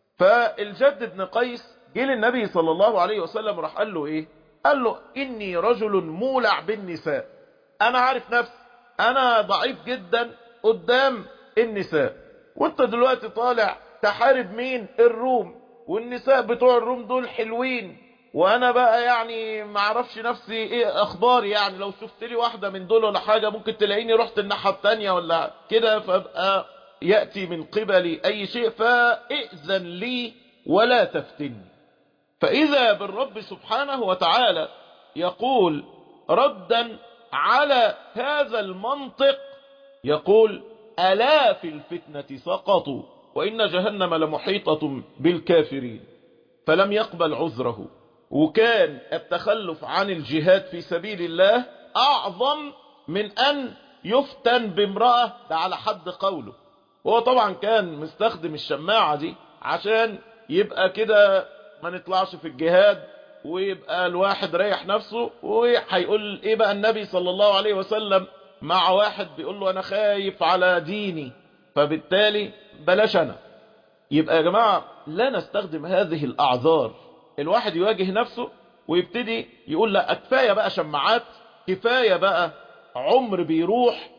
فالجد بن قيس جه للنبي صلى الله عليه وسلم راح قال له ايه قال له إني رجل مولع بالنساء انا عارف نفسي انا ضعيف جدا قدام النساء وانت دلوقتي طالع تحارب مين الروم والنساء بتوع الروم دول حلوين وانا بقى يعني ما اعرفش نفسي ايه اخباري يعني لو شفت لي واحدة من دول ولا حاجة ممكن تلاقيني رحت الناحية التانية ولا كده فابقى يأتي من قبلي اي شيء فائذن لي ولا تفتني فاذا بالرب سبحانه وتعالى يقول ردا على هذا المنطق يقول ألا في الفتنة سقطوا وإن جهنم لمحيطة بالكافرين فلم يقبل عذره وكان التخلف عن الجهاد في سبيل الله أعظم من أن يفتن بامرأة ده على حد قوله وهو طبعا كان مستخدم الشماعة دي عشان يبقى كده ما نطلعش في الجهاد ويبقى الواحد ريح نفسه وهيقول ايه بقى النبي صلى الله عليه وسلم مع واحد بيقول له انا خايف على ديني فبالتالي بلاش انا يبقى يا جماعة لا نستخدم هذه الاعذار الواحد يواجه نفسه ويبتدي يقول لا كفاية بقى شماعات كفاية بقى عمر بيروح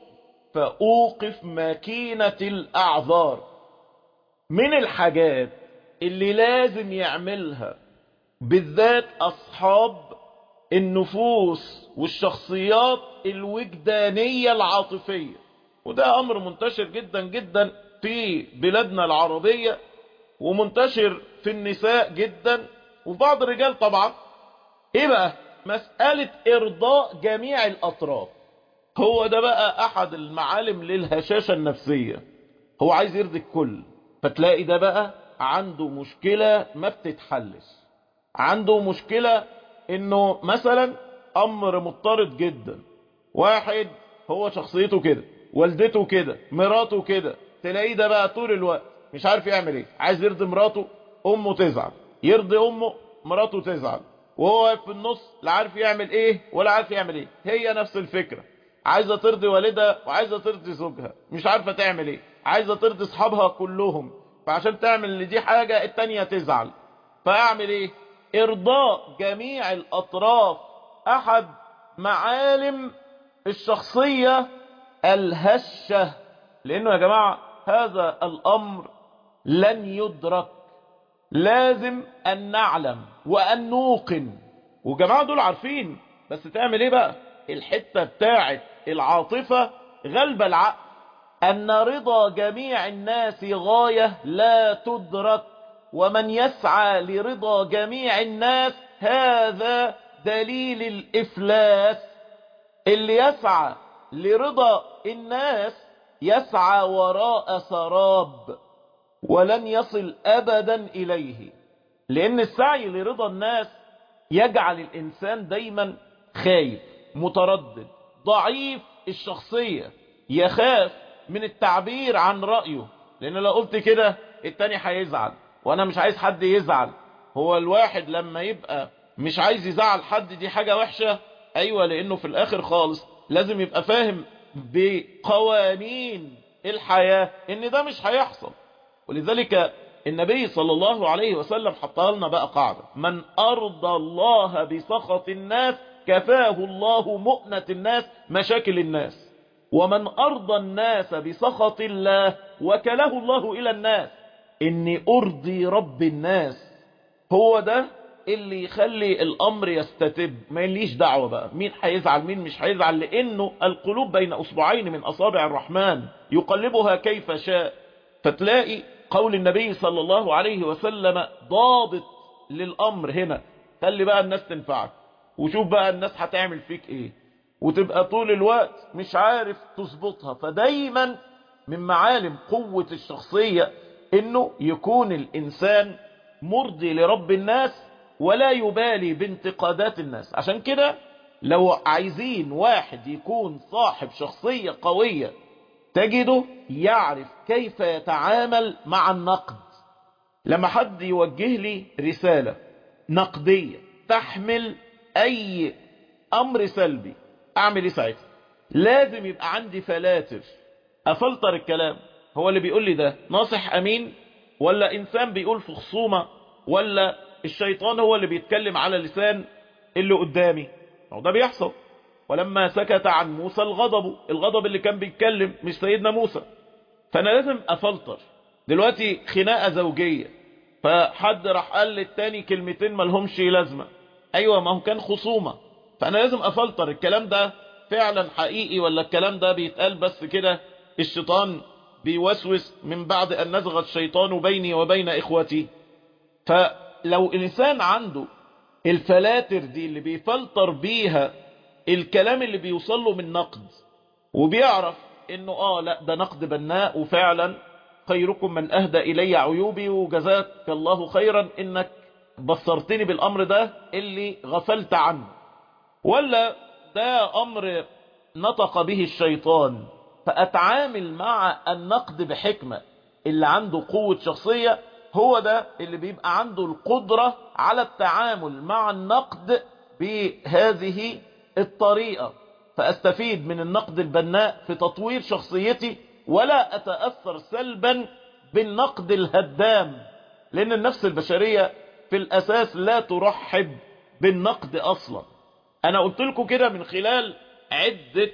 فأوقف ماكينة الأعذار من الحاجات اللي لازم يعملها بالذات أصحاب النفوس والشخصيات الوجدانية العاطفية وده أمر منتشر جدا جدا في بلادنا العربية ومنتشر في النساء جدا وفي بعض الرجال طبعا ايه بقى مسألة ارضاء جميع الاطراف هو ده بقى احد المعالم للهشاشة النفسية هو عايز يرضي الكل فتلاقي ده بقى عنده مشكلة ما بتتحلش عنده مشكلة انه مثلا امر مضطرد جدا واحد هو شخصيته كده والدته كده مراته كده تلاقيه ده بقى طول الوقت مش عارف يعمل ايه عايز يرضي مراته امه تزعل يرضي امه مراته تزعل وهو واقف في النص لا عارف يعمل ايه ولا عارف يعمل ايه هي نفس الفكرة عايزة ترضي والدها وعايزة ترضي زوجها مش عارفة تعمل ايه عايزة ترضي اصحابها كلهم فعشان تعمل لدي حاجة التانية تزعل فاعمل ايه ارضاء جميع الاطراف احد معالم الشخصية الهشة لانه يا جماعة هذا الامر لن يدرك لازم ان نعلم وان نوقن وجماعة دول عارفين بس تعمل ايه بقى الحتة بتاعت العاطفة غلب العقل ان رضا جميع الناس غاية لا تدرك ومن يسعى لرضا جميع الناس هذا دليل الافلاس اللي يسعى لرضا الناس يسعى وراء سراب ولن يصل ابدا اليه لان السعي لرضا الناس يجعل الانسان دايما خايف متردد ضعيف الشخصية يخاف من التعبير عن رأيه لان لو قلت كده التاني هيزعل وانا مش عايز حد يزعل هو الواحد لما يبقى مش عايز يزعل حد دي حاجة وحشة ايوه لانه في الاخر خالص لازم يبقى فاهم بقوانين الحياة ان ده مش هيحصل ولذلك النبي صلى الله عليه وسلم حطها لنا بقى قاعدة من أرضى الله بسخط الناس كفاه الله مؤنة الناس مشاكل الناس ومن أرضى الناس بسخط الله وكله الله إلى الناس إني أرضي رب الناس هو ده اللي يخلي الأمر يستتب ما يليش دعوة بقى مين هيزعل مين مش هيزعل لأنه القلوب بين أصبعين من أصابع الرحمن يقلبها كيف شاء فتلاقي قول النبي صلى الله عليه وسلم ضابط للأمر هنا خلي بقى الناس تنفعك وشوف بقى الناس هتعمل فيك ايه وتبقى طول الوقت مش عارف تظبطها فدايما من معالم قوة الشخصية انه يكون الانسان مرضي لرب الناس ولا يبالي بانتقادات الناس عشان كده لو عايزين واحد يكون صاحب شخصية قوية تجده يعرف كيف يتعامل مع النقد لما حد يوجه لي رسالة نقدية تحمل اي امر سلبي اعمل ايه ساعتها لازم يبقى عندي فلاتر افلتر الكلام هو اللي بيقول لي ده ناصح امين ولا انسان بيقول في خصومة ولا الشيطان هو اللي بيتكلم على لسان اللي قدامي هو ده بيحصل ولما سكت عن موسى الغضب الغضب اللي كان بيتكلم مش سيدنا موسى فانا لازم افلتر دلوقتي خناقة زوجية فحد راح قال للتاني كلمتين ملهمش لازمة ايوه ما هو كان خصومة فانا لازم افلتر الكلام ده فعلا حقيقي ولا الكلام ده بيتقال بس كده الشيطان بيوسوس من بعد ان نزغ الشيطان بيني وبين اخوتي فلو الانسان عنده الفلاتر دي اللي بيفلتر بيها الكلام اللي بيوصل له من نقد وبيعرف انه اه لا ده نقد بناء وفعلا خيركم من اهدى الي عيوبي وجزاك الله خيرا انك بصرتني بالامر ده اللي غفلت عنه ولا ده امر نطق به الشيطان فاتعامل مع النقد بحكمة اللي عنده قوة شخصية هو ده اللي بيبقى عنده القدرة على التعامل مع النقد بهذه الطريقة فاستفيد من النقد البناء في تطوير شخصيتي ولا اتأثر سلبا بالنقد الهدام لان النفس البشرية في الاساس لا ترحب بالنقد اصلا انا قلت لكم كده من خلال عدة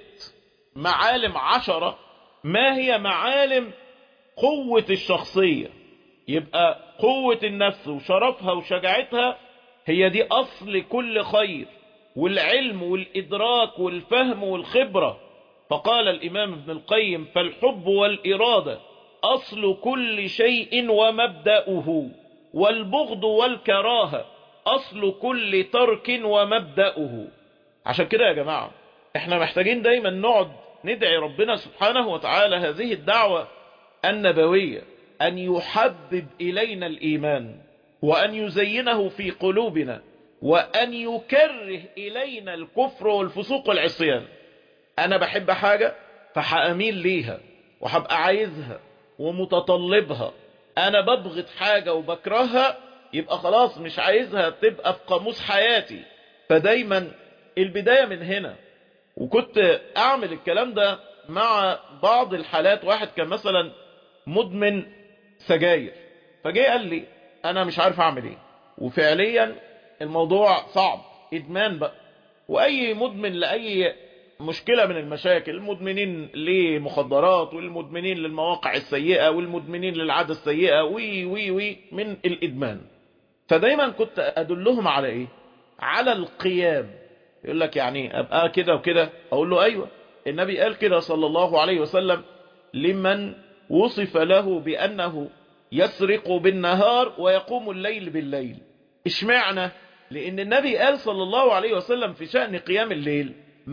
معالم عشرة ما هي معالم قوة الشخصية يبقى قوة النفس وشرفها وشجاعتها هي دي اصل كل خير والعلم والادراك والفهم والخبرة فقال الامام ابن القيم فالحب والارادة اصل كل شيء ومبدأه والبغض والكراهة أصل كل ترك ومبدأه عشان كده يا جماعة احنا محتاجين دايما نقعد ندعي ربنا سبحانه وتعالى هذه الدعوة النبوية أن يحبب إلينا الإيمان وأن يزينه في قلوبنا وأن يكره إلينا الكفر والفسوق والعصيان أنا بحب حاجة فحأميل ليها وحبقى عايزها ومتطلبها انا ببغض حاجة وبكرهها يبقى خلاص مش عايزها تبقى في قاموس حياتي فدايما البداية من هنا وكنت اعمل الكلام ده مع بعض الحالات واحد كان مثلا مدمن سجاير فجاء قال لي انا مش عارف اعمل ايه وفعليا الموضوع صعب ادمان بقى واي مدمن لاي مشكلة من المشاكل المدمنين لمخدرات والمدمنين للمواقع السيئة والمدمنين للعادة السيئة وي وي وي من الإدمان فدايما كنت أدلهم على إيه على القيام يقول لك يعني أبقى كده وكده أقول له أيوة النبي قال كده صلى الله عليه وسلم لمن وصف له بأنه يسرق بالنهار ويقوم الليل بالليل اشمعنى لأن النبي قال صلى الله عليه وسلم في شأن قيام الليل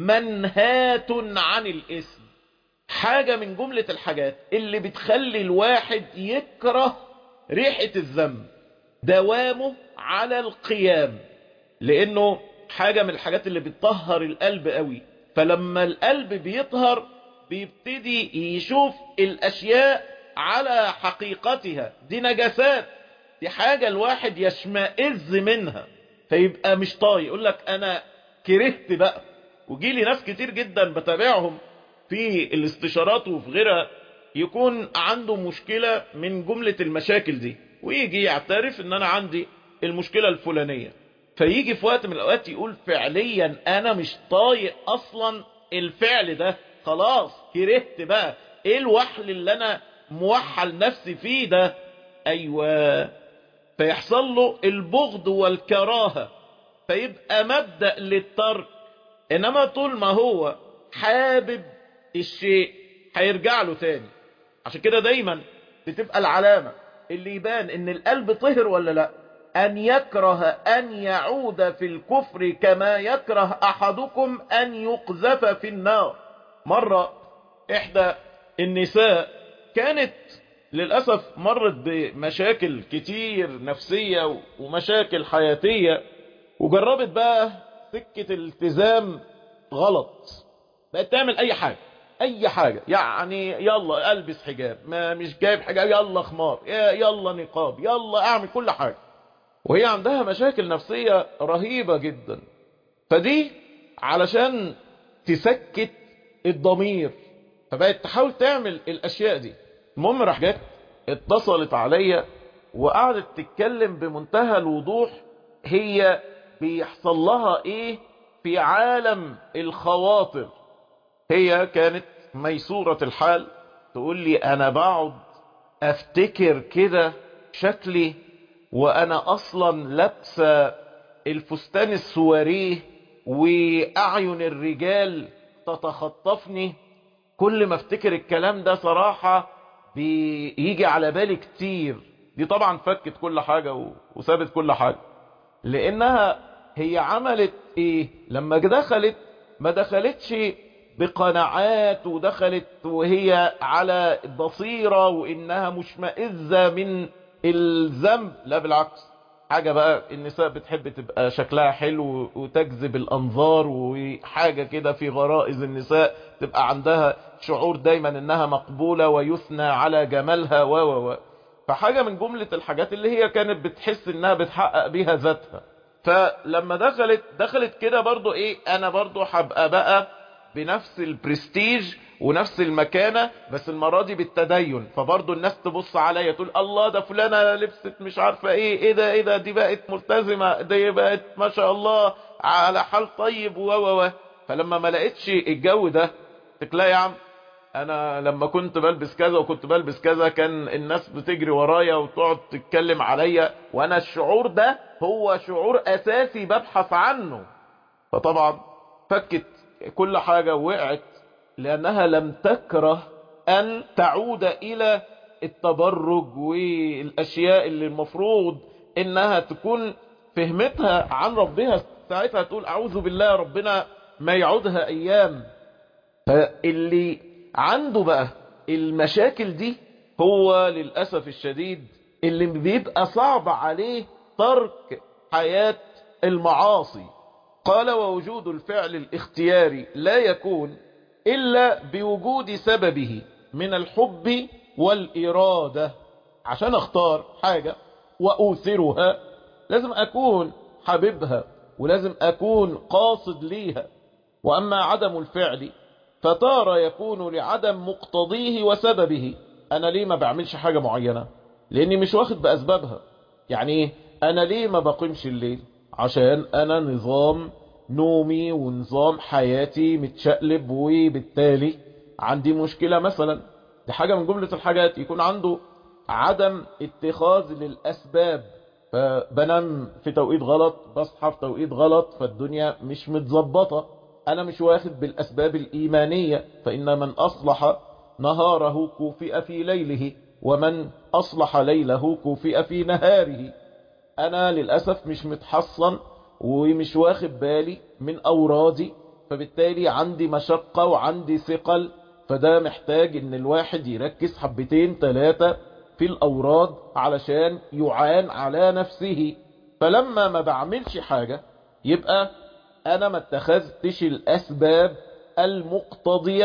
منهات عن الاسم حاجة من جملة الحاجات اللي بتخلي الواحد يكره ريحة الذنب دوامه على القيام لانه حاجة من الحاجات اللي بتطهر القلب قوي فلما القلب بيطهر بيبتدي يشوف الاشياء على حقيقتها دي نجاسات دي حاجة الواحد يشمئز منها فيبقى مش طايق يقول لك انا كرهت بقى وجي لي ناس كتير جدا بتابعهم في الاستشارات وفي غيرها يكون عنده مشكلة من جملة المشاكل دي ويجي يعترف ان انا عندي المشكلة الفلانية فيجي في وقت من الاوقات يقول فعليا انا مش طايق اصلا الفعل ده خلاص كرهت بقى ايه الوحل اللي انا موحل نفسي فيه ده ايوه فيحصل له البغض والكراهة فيبقى مبدأ للترك انما طول ما هو حابب الشيء هيرجع له تاني عشان كده دايما بتبقى العلامة اللي يبان ان القلب طهر ولا لا ان يكره ان يعود في الكفر كما يكره احدكم ان يقذف في النار مرة احدى النساء كانت للأسف مرت بمشاكل كتير نفسية ومشاكل حياتية وجربت بقى سكة الالتزام غلط بقت تعمل اي حاجة اي حاجة يعني يلا البس حجاب ما مش جايب حجاب يلا خمار يلا نقاب يلا اعمل كل حاجة وهي عندها مشاكل نفسية رهيبة جدا فدي علشان تسكت الضمير فبقت تحاول تعمل الاشياء دي المهم راح جت اتصلت عليا وقعدت تتكلم بمنتهى الوضوح هي بيحصل لها ايه في عالم الخواطر هي كانت ميسورة الحال تقول لي انا بقعد افتكر كده شكلي وانا اصلا لابسه الفستان السواريه واعين الرجال تتخطفني كل ما افتكر الكلام ده صراحة بيجي على بالي كتير دي طبعا فكت كل حاجة وسابت كل حاجة لانها هي عملت ايه لما دخلت ما دخلتش بقناعات ودخلت وهي على بصيرة وانها مشمئزة من الذنب لا بالعكس حاجة بقى النساء بتحب تبقى شكلها حلو وتجذب الانظار وحاجة كده في غرائز النساء تبقى عندها شعور دايما انها مقبولة ويثنى على جمالها و و و فحاجة من جملة الحاجات اللي هي كانت بتحس انها بتحقق بيها ذاتها فلما دخلت دخلت كده برضو ايه انا برضو هبقى بقى بنفس البرستيج ونفس المكانة بس المرة دي بالتدين فبرضو الناس تبص عليا تقول الله ده فلانة لبست مش عارفة ايه ايه ده ايه ده دي بقت ملتزمة دي بقت ما شاء الله على حال طيب و و و فلما ما لقيتش الجو ده تلاقي يا عم انا لما كنت بلبس كذا وكنت بلبس كذا كان الناس بتجري ورايا وتقعد تتكلم عليا وانا الشعور ده هو شعور اساسي ببحث عنه فطبعا فكت كل حاجة وقعت لانها لم تكره ان تعود الى التبرج والاشياء اللي المفروض انها تكون فهمتها عن ربها ساعتها تقول اعوذ بالله ربنا ما يعودها ايام فاللي عنده بقى المشاكل دي هو للأسف الشديد اللي بيبقى صعب عليه ترك حياة المعاصي قال ووجود الفعل الاختياري لا يكون إلا بوجود سببه من الحب والإرادة عشان اختار حاجة وأوثرها لازم أكون حبيبها ولازم أكون قاصد ليها وأما عدم الفعل فتارة يكون لعدم مقتضيه وسببه انا ليه ما بعملش حاجة معينة لاني مش واخد باسبابها يعني ايه انا ليه ما بقيمش الليل عشان انا نظام نومي ونظام حياتي متشقلب وبالتالي عندي مشكلة مثلا دي حاجة من جملة الحاجات يكون عنده عدم اتخاذ للاسباب فبنام في توقيت غلط بصحى في توقيت غلط فالدنيا مش متظبطة انا مش واخد بالاسباب الايمانية فان من اصلح نهاره كوفئ في ليله ومن اصلح ليله كوفئ في نهاره انا للأسف مش متحصن ومش واخد بالي من اورادي فبالتالي عندي مشقة وعندي ثقل فده محتاج ان الواحد يركز حبتين ثلاثة في الاوراد علشان يعان على نفسه فلما ما بعملش حاجة يبقى انا ما اتخذتش الاسباب المقتضية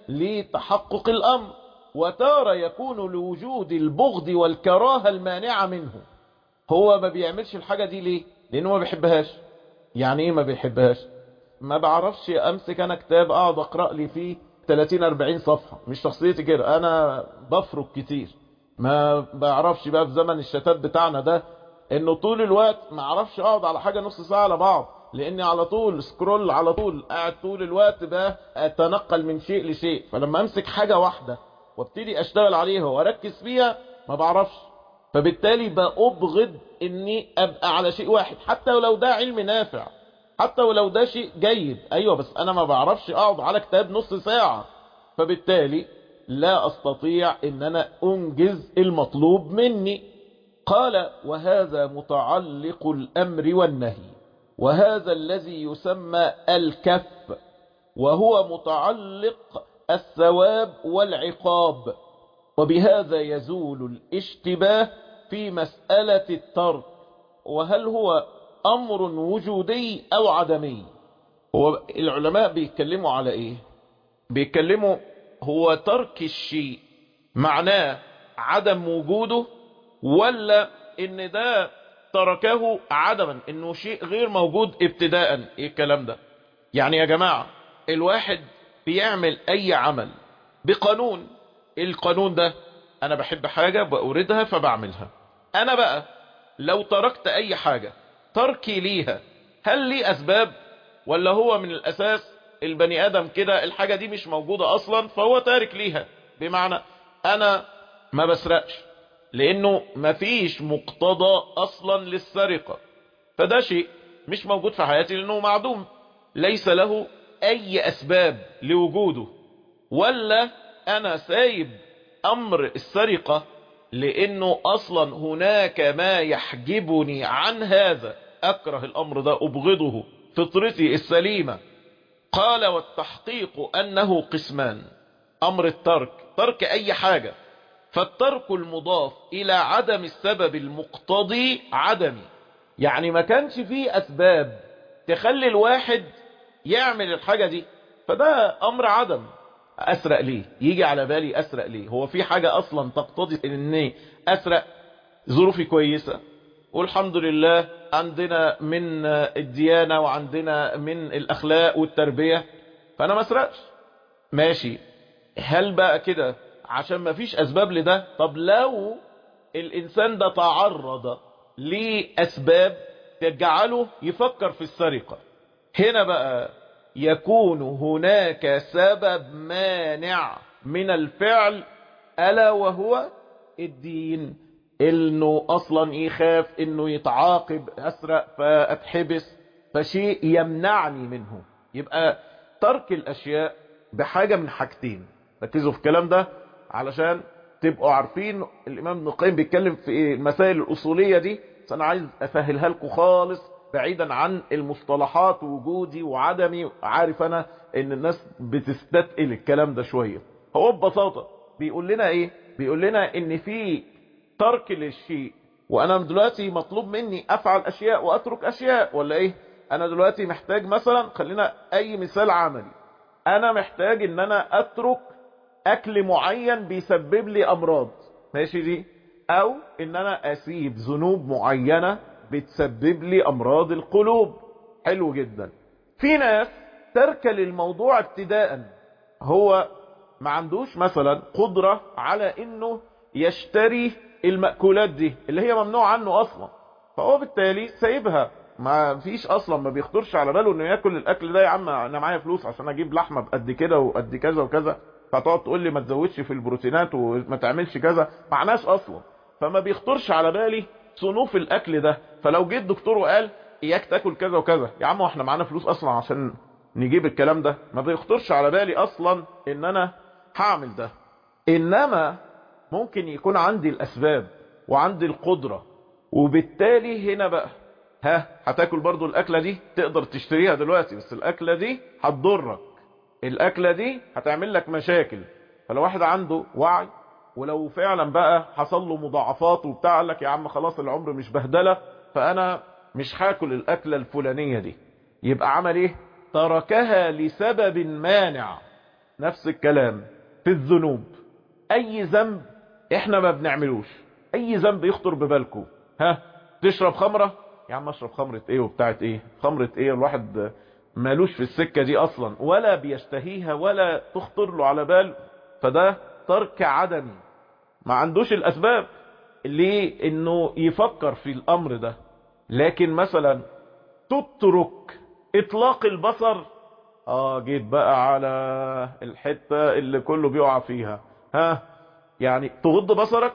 لتحقق الأمر وتارة يكون لوجود البغض والكراهة المانعة منه هو ما بيعملش الحاجة دي ليه لأنه ما بيحبهاش يعني ايه ما بيحبهاش ما بعرفش امسك انا كتاب اقعد اقرأ لي فيه 30 40 صفحة مش شخصيتي كده انا بفرق كتير ما بعرفش بقى في زمن الشتات بتاعنا ده انه طول الوقت ما اعرفش اقعد على حاجة نص ساعة على بعض لاني على طول سكرول على طول قاعد طول الوقت ده اتنقل من شيء لشيء فلما امسك حاجة واحدة وابتدي اشتغل عليها واركز فيها ما بعرفش فبالتالي بأبغض اني ابقى على شيء واحد حتى ولو ده علم نافع حتى ولو ده شيء جيد ايوه بس انا ما بعرفش اقعد على كتاب نص ساعة فبالتالي لا استطيع ان انا انجز المطلوب مني قال وهذا متعلق الامر والنهي وهذا الذي يسمى الكف وهو متعلق الثواب والعقاب وبهذا يزول الاشتباه في مسألة الترك وهل هو أمر وجودي أو عدمي هو العلماء بيتكلموا على إيه بيتكلموا هو ترك الشيء معناه عدم وجوده ولا ان ده تركه عدما انه شيء غير موجود ابتداء ايه الكلام ده يعني يا جماعة الواحد بيعمل اي عمل بقانون القانون ده انا بحب حاجة بأوردها فبعملها انا بقى لو تركت اي حاجة تركي ليها هل لي اسباب ولا هو من الاساس البني ادم كده الحاجة دي مش موجودة اصلا فهو تارك ليها بمعنى انا ما بسرقش لانه مفيش مقتضى اصلا للسرقة فده شيء مش موجود في حياتي لانه معدوم ليس له اي اسباب لوجوده ولا انا سايب امر السرقة لانه اصلا هناك ما يحجبني عن هذا اكره الامر ده ابغضه فطرتي السليمة قال والتحقيق انه قسمان امر الترك ترك اي حاجة فالترك المضاف الى عدم السبب المقتضي عدمي يعني ما كانش فيه اسباب تخلي الواحد يعمل الحاجة دي فده امر عدم اسرق ليه يجي على بالي اسرق ليه هو في حاجة اصلا تقتضي اني اسرق ظروفي كويسة والحمد لله عندنا من الديانة وعندنا من الاخلاق والتربية فانا ما اسرقش ماشي هل بقى كده عشان ما فيش اسباب لده طب لو الانسان ده تعرض لاسباب تجعله يفكر في السرقة هنا بقى يكون هناك سبب مانع من الفعل ألا وهو الدين انه اصلا يخاف انه يتعاقب اسرق فاتحبس فشيء يمنعني منه يبقى ترك الاشياء بحاجة من حاجتين ركزوا في الكلام ده علشان تبقوا عارفين الامام ابن القيم بيتكلم في المسائل الاصولية دي بس انا عايز اسهلها لكم خالص بعيدا عن المصطلحات وجودي وعدمي عارف انا ان الناس بتستثقل الكلام ده شوية هو ببساطة بيقول لنا ايه بيقول لنا ان في ترك للشيء وانا دلوقتي مطلوب مني افعل اشياء واترك اشياء ولا ايه انا دلوقتي محتاج مثلا خلينا اي مثال عملي انا محتاج ان انا اترك اكل معين بيسبب لي امراض ماشي دي او ان انا اسيب ذنوب معينة بتسبب لي امراض القلوب حلو جدا في ناس ترك للموضوع ابتداء هو ما عندوش مثلا قدرة على انه يشتري المأكولات دي اللي هي ممنوع عنه اصلا فهو بالتالي سايبها ما فيش اصلا ما بيخطرش على باله انه ياكل الاكل ده يا عم انا معايا فلوس عشان اجيب لحمه بقد كده وقد كذا وكذا فتقعد تقول لي ما تزودش في البروتينات وما تعملش كذا معناش اصلا فما بيخطرش على بالي صنوف الاكل ده فلو جيت دكتور وقال اياك تاكل كذا وكذا يا عم واحنا معانا فلوس اصلا عشان نجيب الكلام ده ما بيخطرش على بالي اصلا ان انا هعمل ده انما ممكن يكون عندي الاسباب وعندي القدرة وبالتالي هنا بقى ها هتاكل برضو الاكلة دي تقدر تشتريها دلوقتي بس الاكلة دي هتضرك الاكلة دي هتعمل لك مشاكل فلو واحد عنده وعي ولو فعلا بقى حصل له مضاعفات وبتاع قال لك يا عم خلاص العمر مش بهدلة فانا مش هاكل الاكلة الفلانية دي يبقى عمل ايه تركها لسبب مانع نفس الكلام في الذنوب اي ذنب احنا ما بنعملوش اي ذنب يخطر ببالكم ها تشرب خمرة يا عم اشرب خمرة ايه وبتاعت ايه خمرة ايه الواحد مالوش في السكة دي اصلا ولا بيشتهيها ولا تخطر له على بال فده ترك عدمي ما عندوش الاسباب ليه انه يفكر في الامر ده لكن مثلا تترك اطلاق البصر اه جيت بقى على الحتة اللي كله بيقع فيها ها يعني تغض بصرك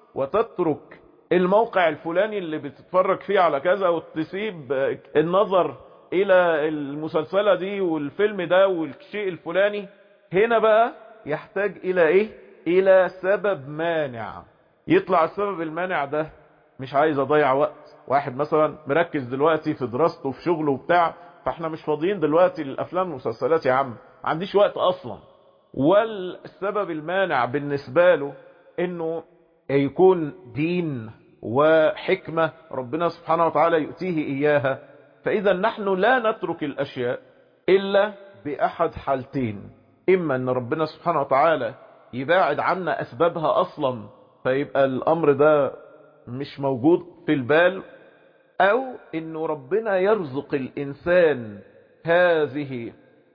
وتترك الموقع الفلاني اللي بتتفرج فيه على كذا وتسيب النظر الى المسلسلة دي والفيلم ده والشيء الفلاني هنا بقى يحتاج الى ايه الى سبب مانع يطلع السبب المانع ده مش عايز اضيع وقت واحد مثلا مركز دلوقتي في دراسته في شغله وبتاع فاحنا مش فاضيين دلوقتي للافلام والمسلسلات يا عم ما عنديش وقت اصلا والسبب المانع بالنسبة له انه يكون دين وحكمة ربنا سبحانه وتعالى يؤتيه اياها فاذا نحن لا نترك الاشياء الا باحد حالتين اما ان ربنا سبحانه وتعالى يباعد عنا اسبابها اصلا فيبقى الامر ده مش موجود في البال او انه ربنا يرزق الانسان هذه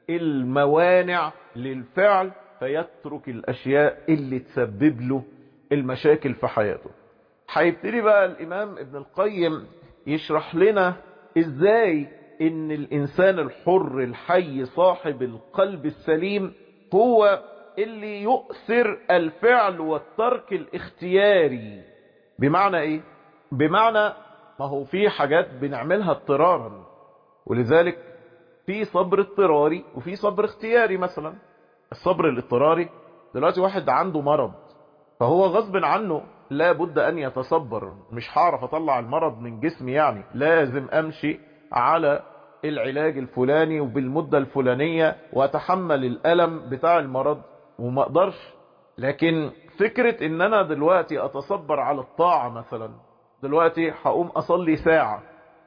الموانع للفعل فيترك الاشياء اللي تسبب له المشاكل في حياته هيبتدي بقى الامام ابن القيم يشرح لنا ازاي ان الانسان الحر الحي صاحب القلب السليم هو اللي يؤثر الفعل والترك الاختياري بمعنى ايه بمعنى ما هو في حاجات بنعملها اضطرارا ولذلك في صبر اضطراري وفي صبر اختياري مثلا الصبر الاضطراري دلوقتي واحد عنده مرض فهو غصب عنه لا بد ان يتصبر مش هعرف اطلع المرض من جسمي يعني لازم امشي على العلاج الفلاني وبالمدة الفلانية واتحمل الالم بتاع المرض وما اقدرش لكن فكرة ان انا دلوقتي اتصبر على الطاعة مثلا دلوقتي هقوم اصلي ساعة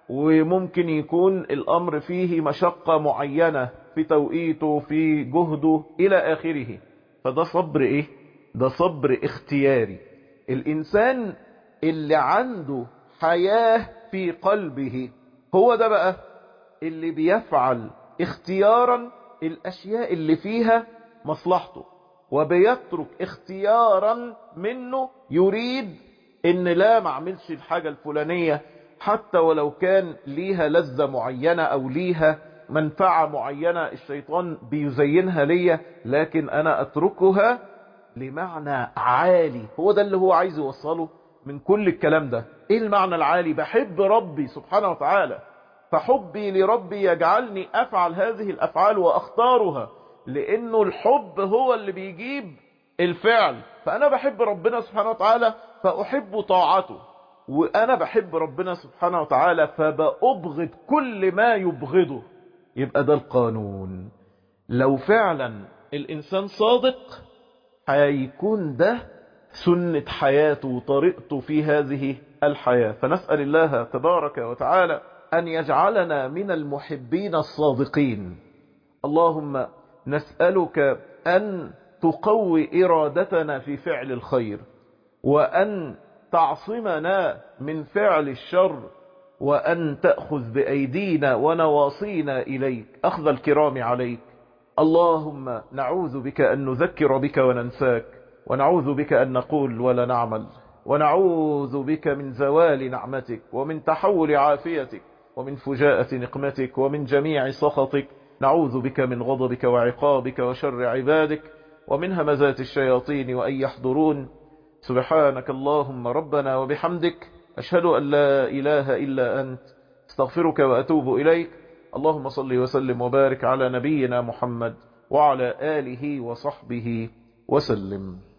وممكن يكون الامر فيه مشقة معينة في توقيته في جهده الى اخره فده صبر ايه ده صبر اختياري الانسان اللي عنده حياة في قلبه هو ده بقى اللي بيفعل اختيارا الاشياء اللي فيها مصلحته وبيترك اختيارا منه يريد ان لا ما اعملش الحاجة الفلانية حتى ولو كان ليها لذة معينة او ليها منفعة معينة الشيطان بيزينها ليا لكن انا اتركها لمعنى عالي هو ده اللي هو عايز يوصله من كل الكلام ده ايه المعنى العالي بحب ربي سبحانه وتعالى فحبي لربي يجعلني افعل هذه الافعال واختارها لانه الحب هو اللي بيجيب الفعل فانا بحب ربنا سبحانه وتعالى فاحب طاعته وانا بحب ربنا سبحانه وتعالى فبأبغض كل ما يبغضه يبقى ده القانون لو فعلا الانسان صادق هيكون ده سنة حياته وطريقته في هذه الحياة فنسأل الله تبارك وتعالى أن يجعلنا من المحبين الصادقين اللهم نسألك أن تقوي إرادتنا في فعل الخير وأن تعصمنا من فعل الشر وأن تأخذ بأيدينا ونواصينا إليك أخذ الكرام عليك اللهم نعوذ بك أن نذكر بك وننساك ونعوذ بك أن نقول ولا نعمل ونعوذ بك من زوال نعمتك ومن تحول عافيتك ومن فجاءة نقمتك ومن جميع سخطك نعوذ بك من غضبك وعقابك وشر عبادك ومن همزات الشياطين وأن يحضرون سبحانك اللهم ربنا وبحمدك أشهد أن لا إله إلا أنت استغفرك وأتوب إليك اللهم صل وسلم وبارك على نبينا محمد وعلى آله وصحبه وسلم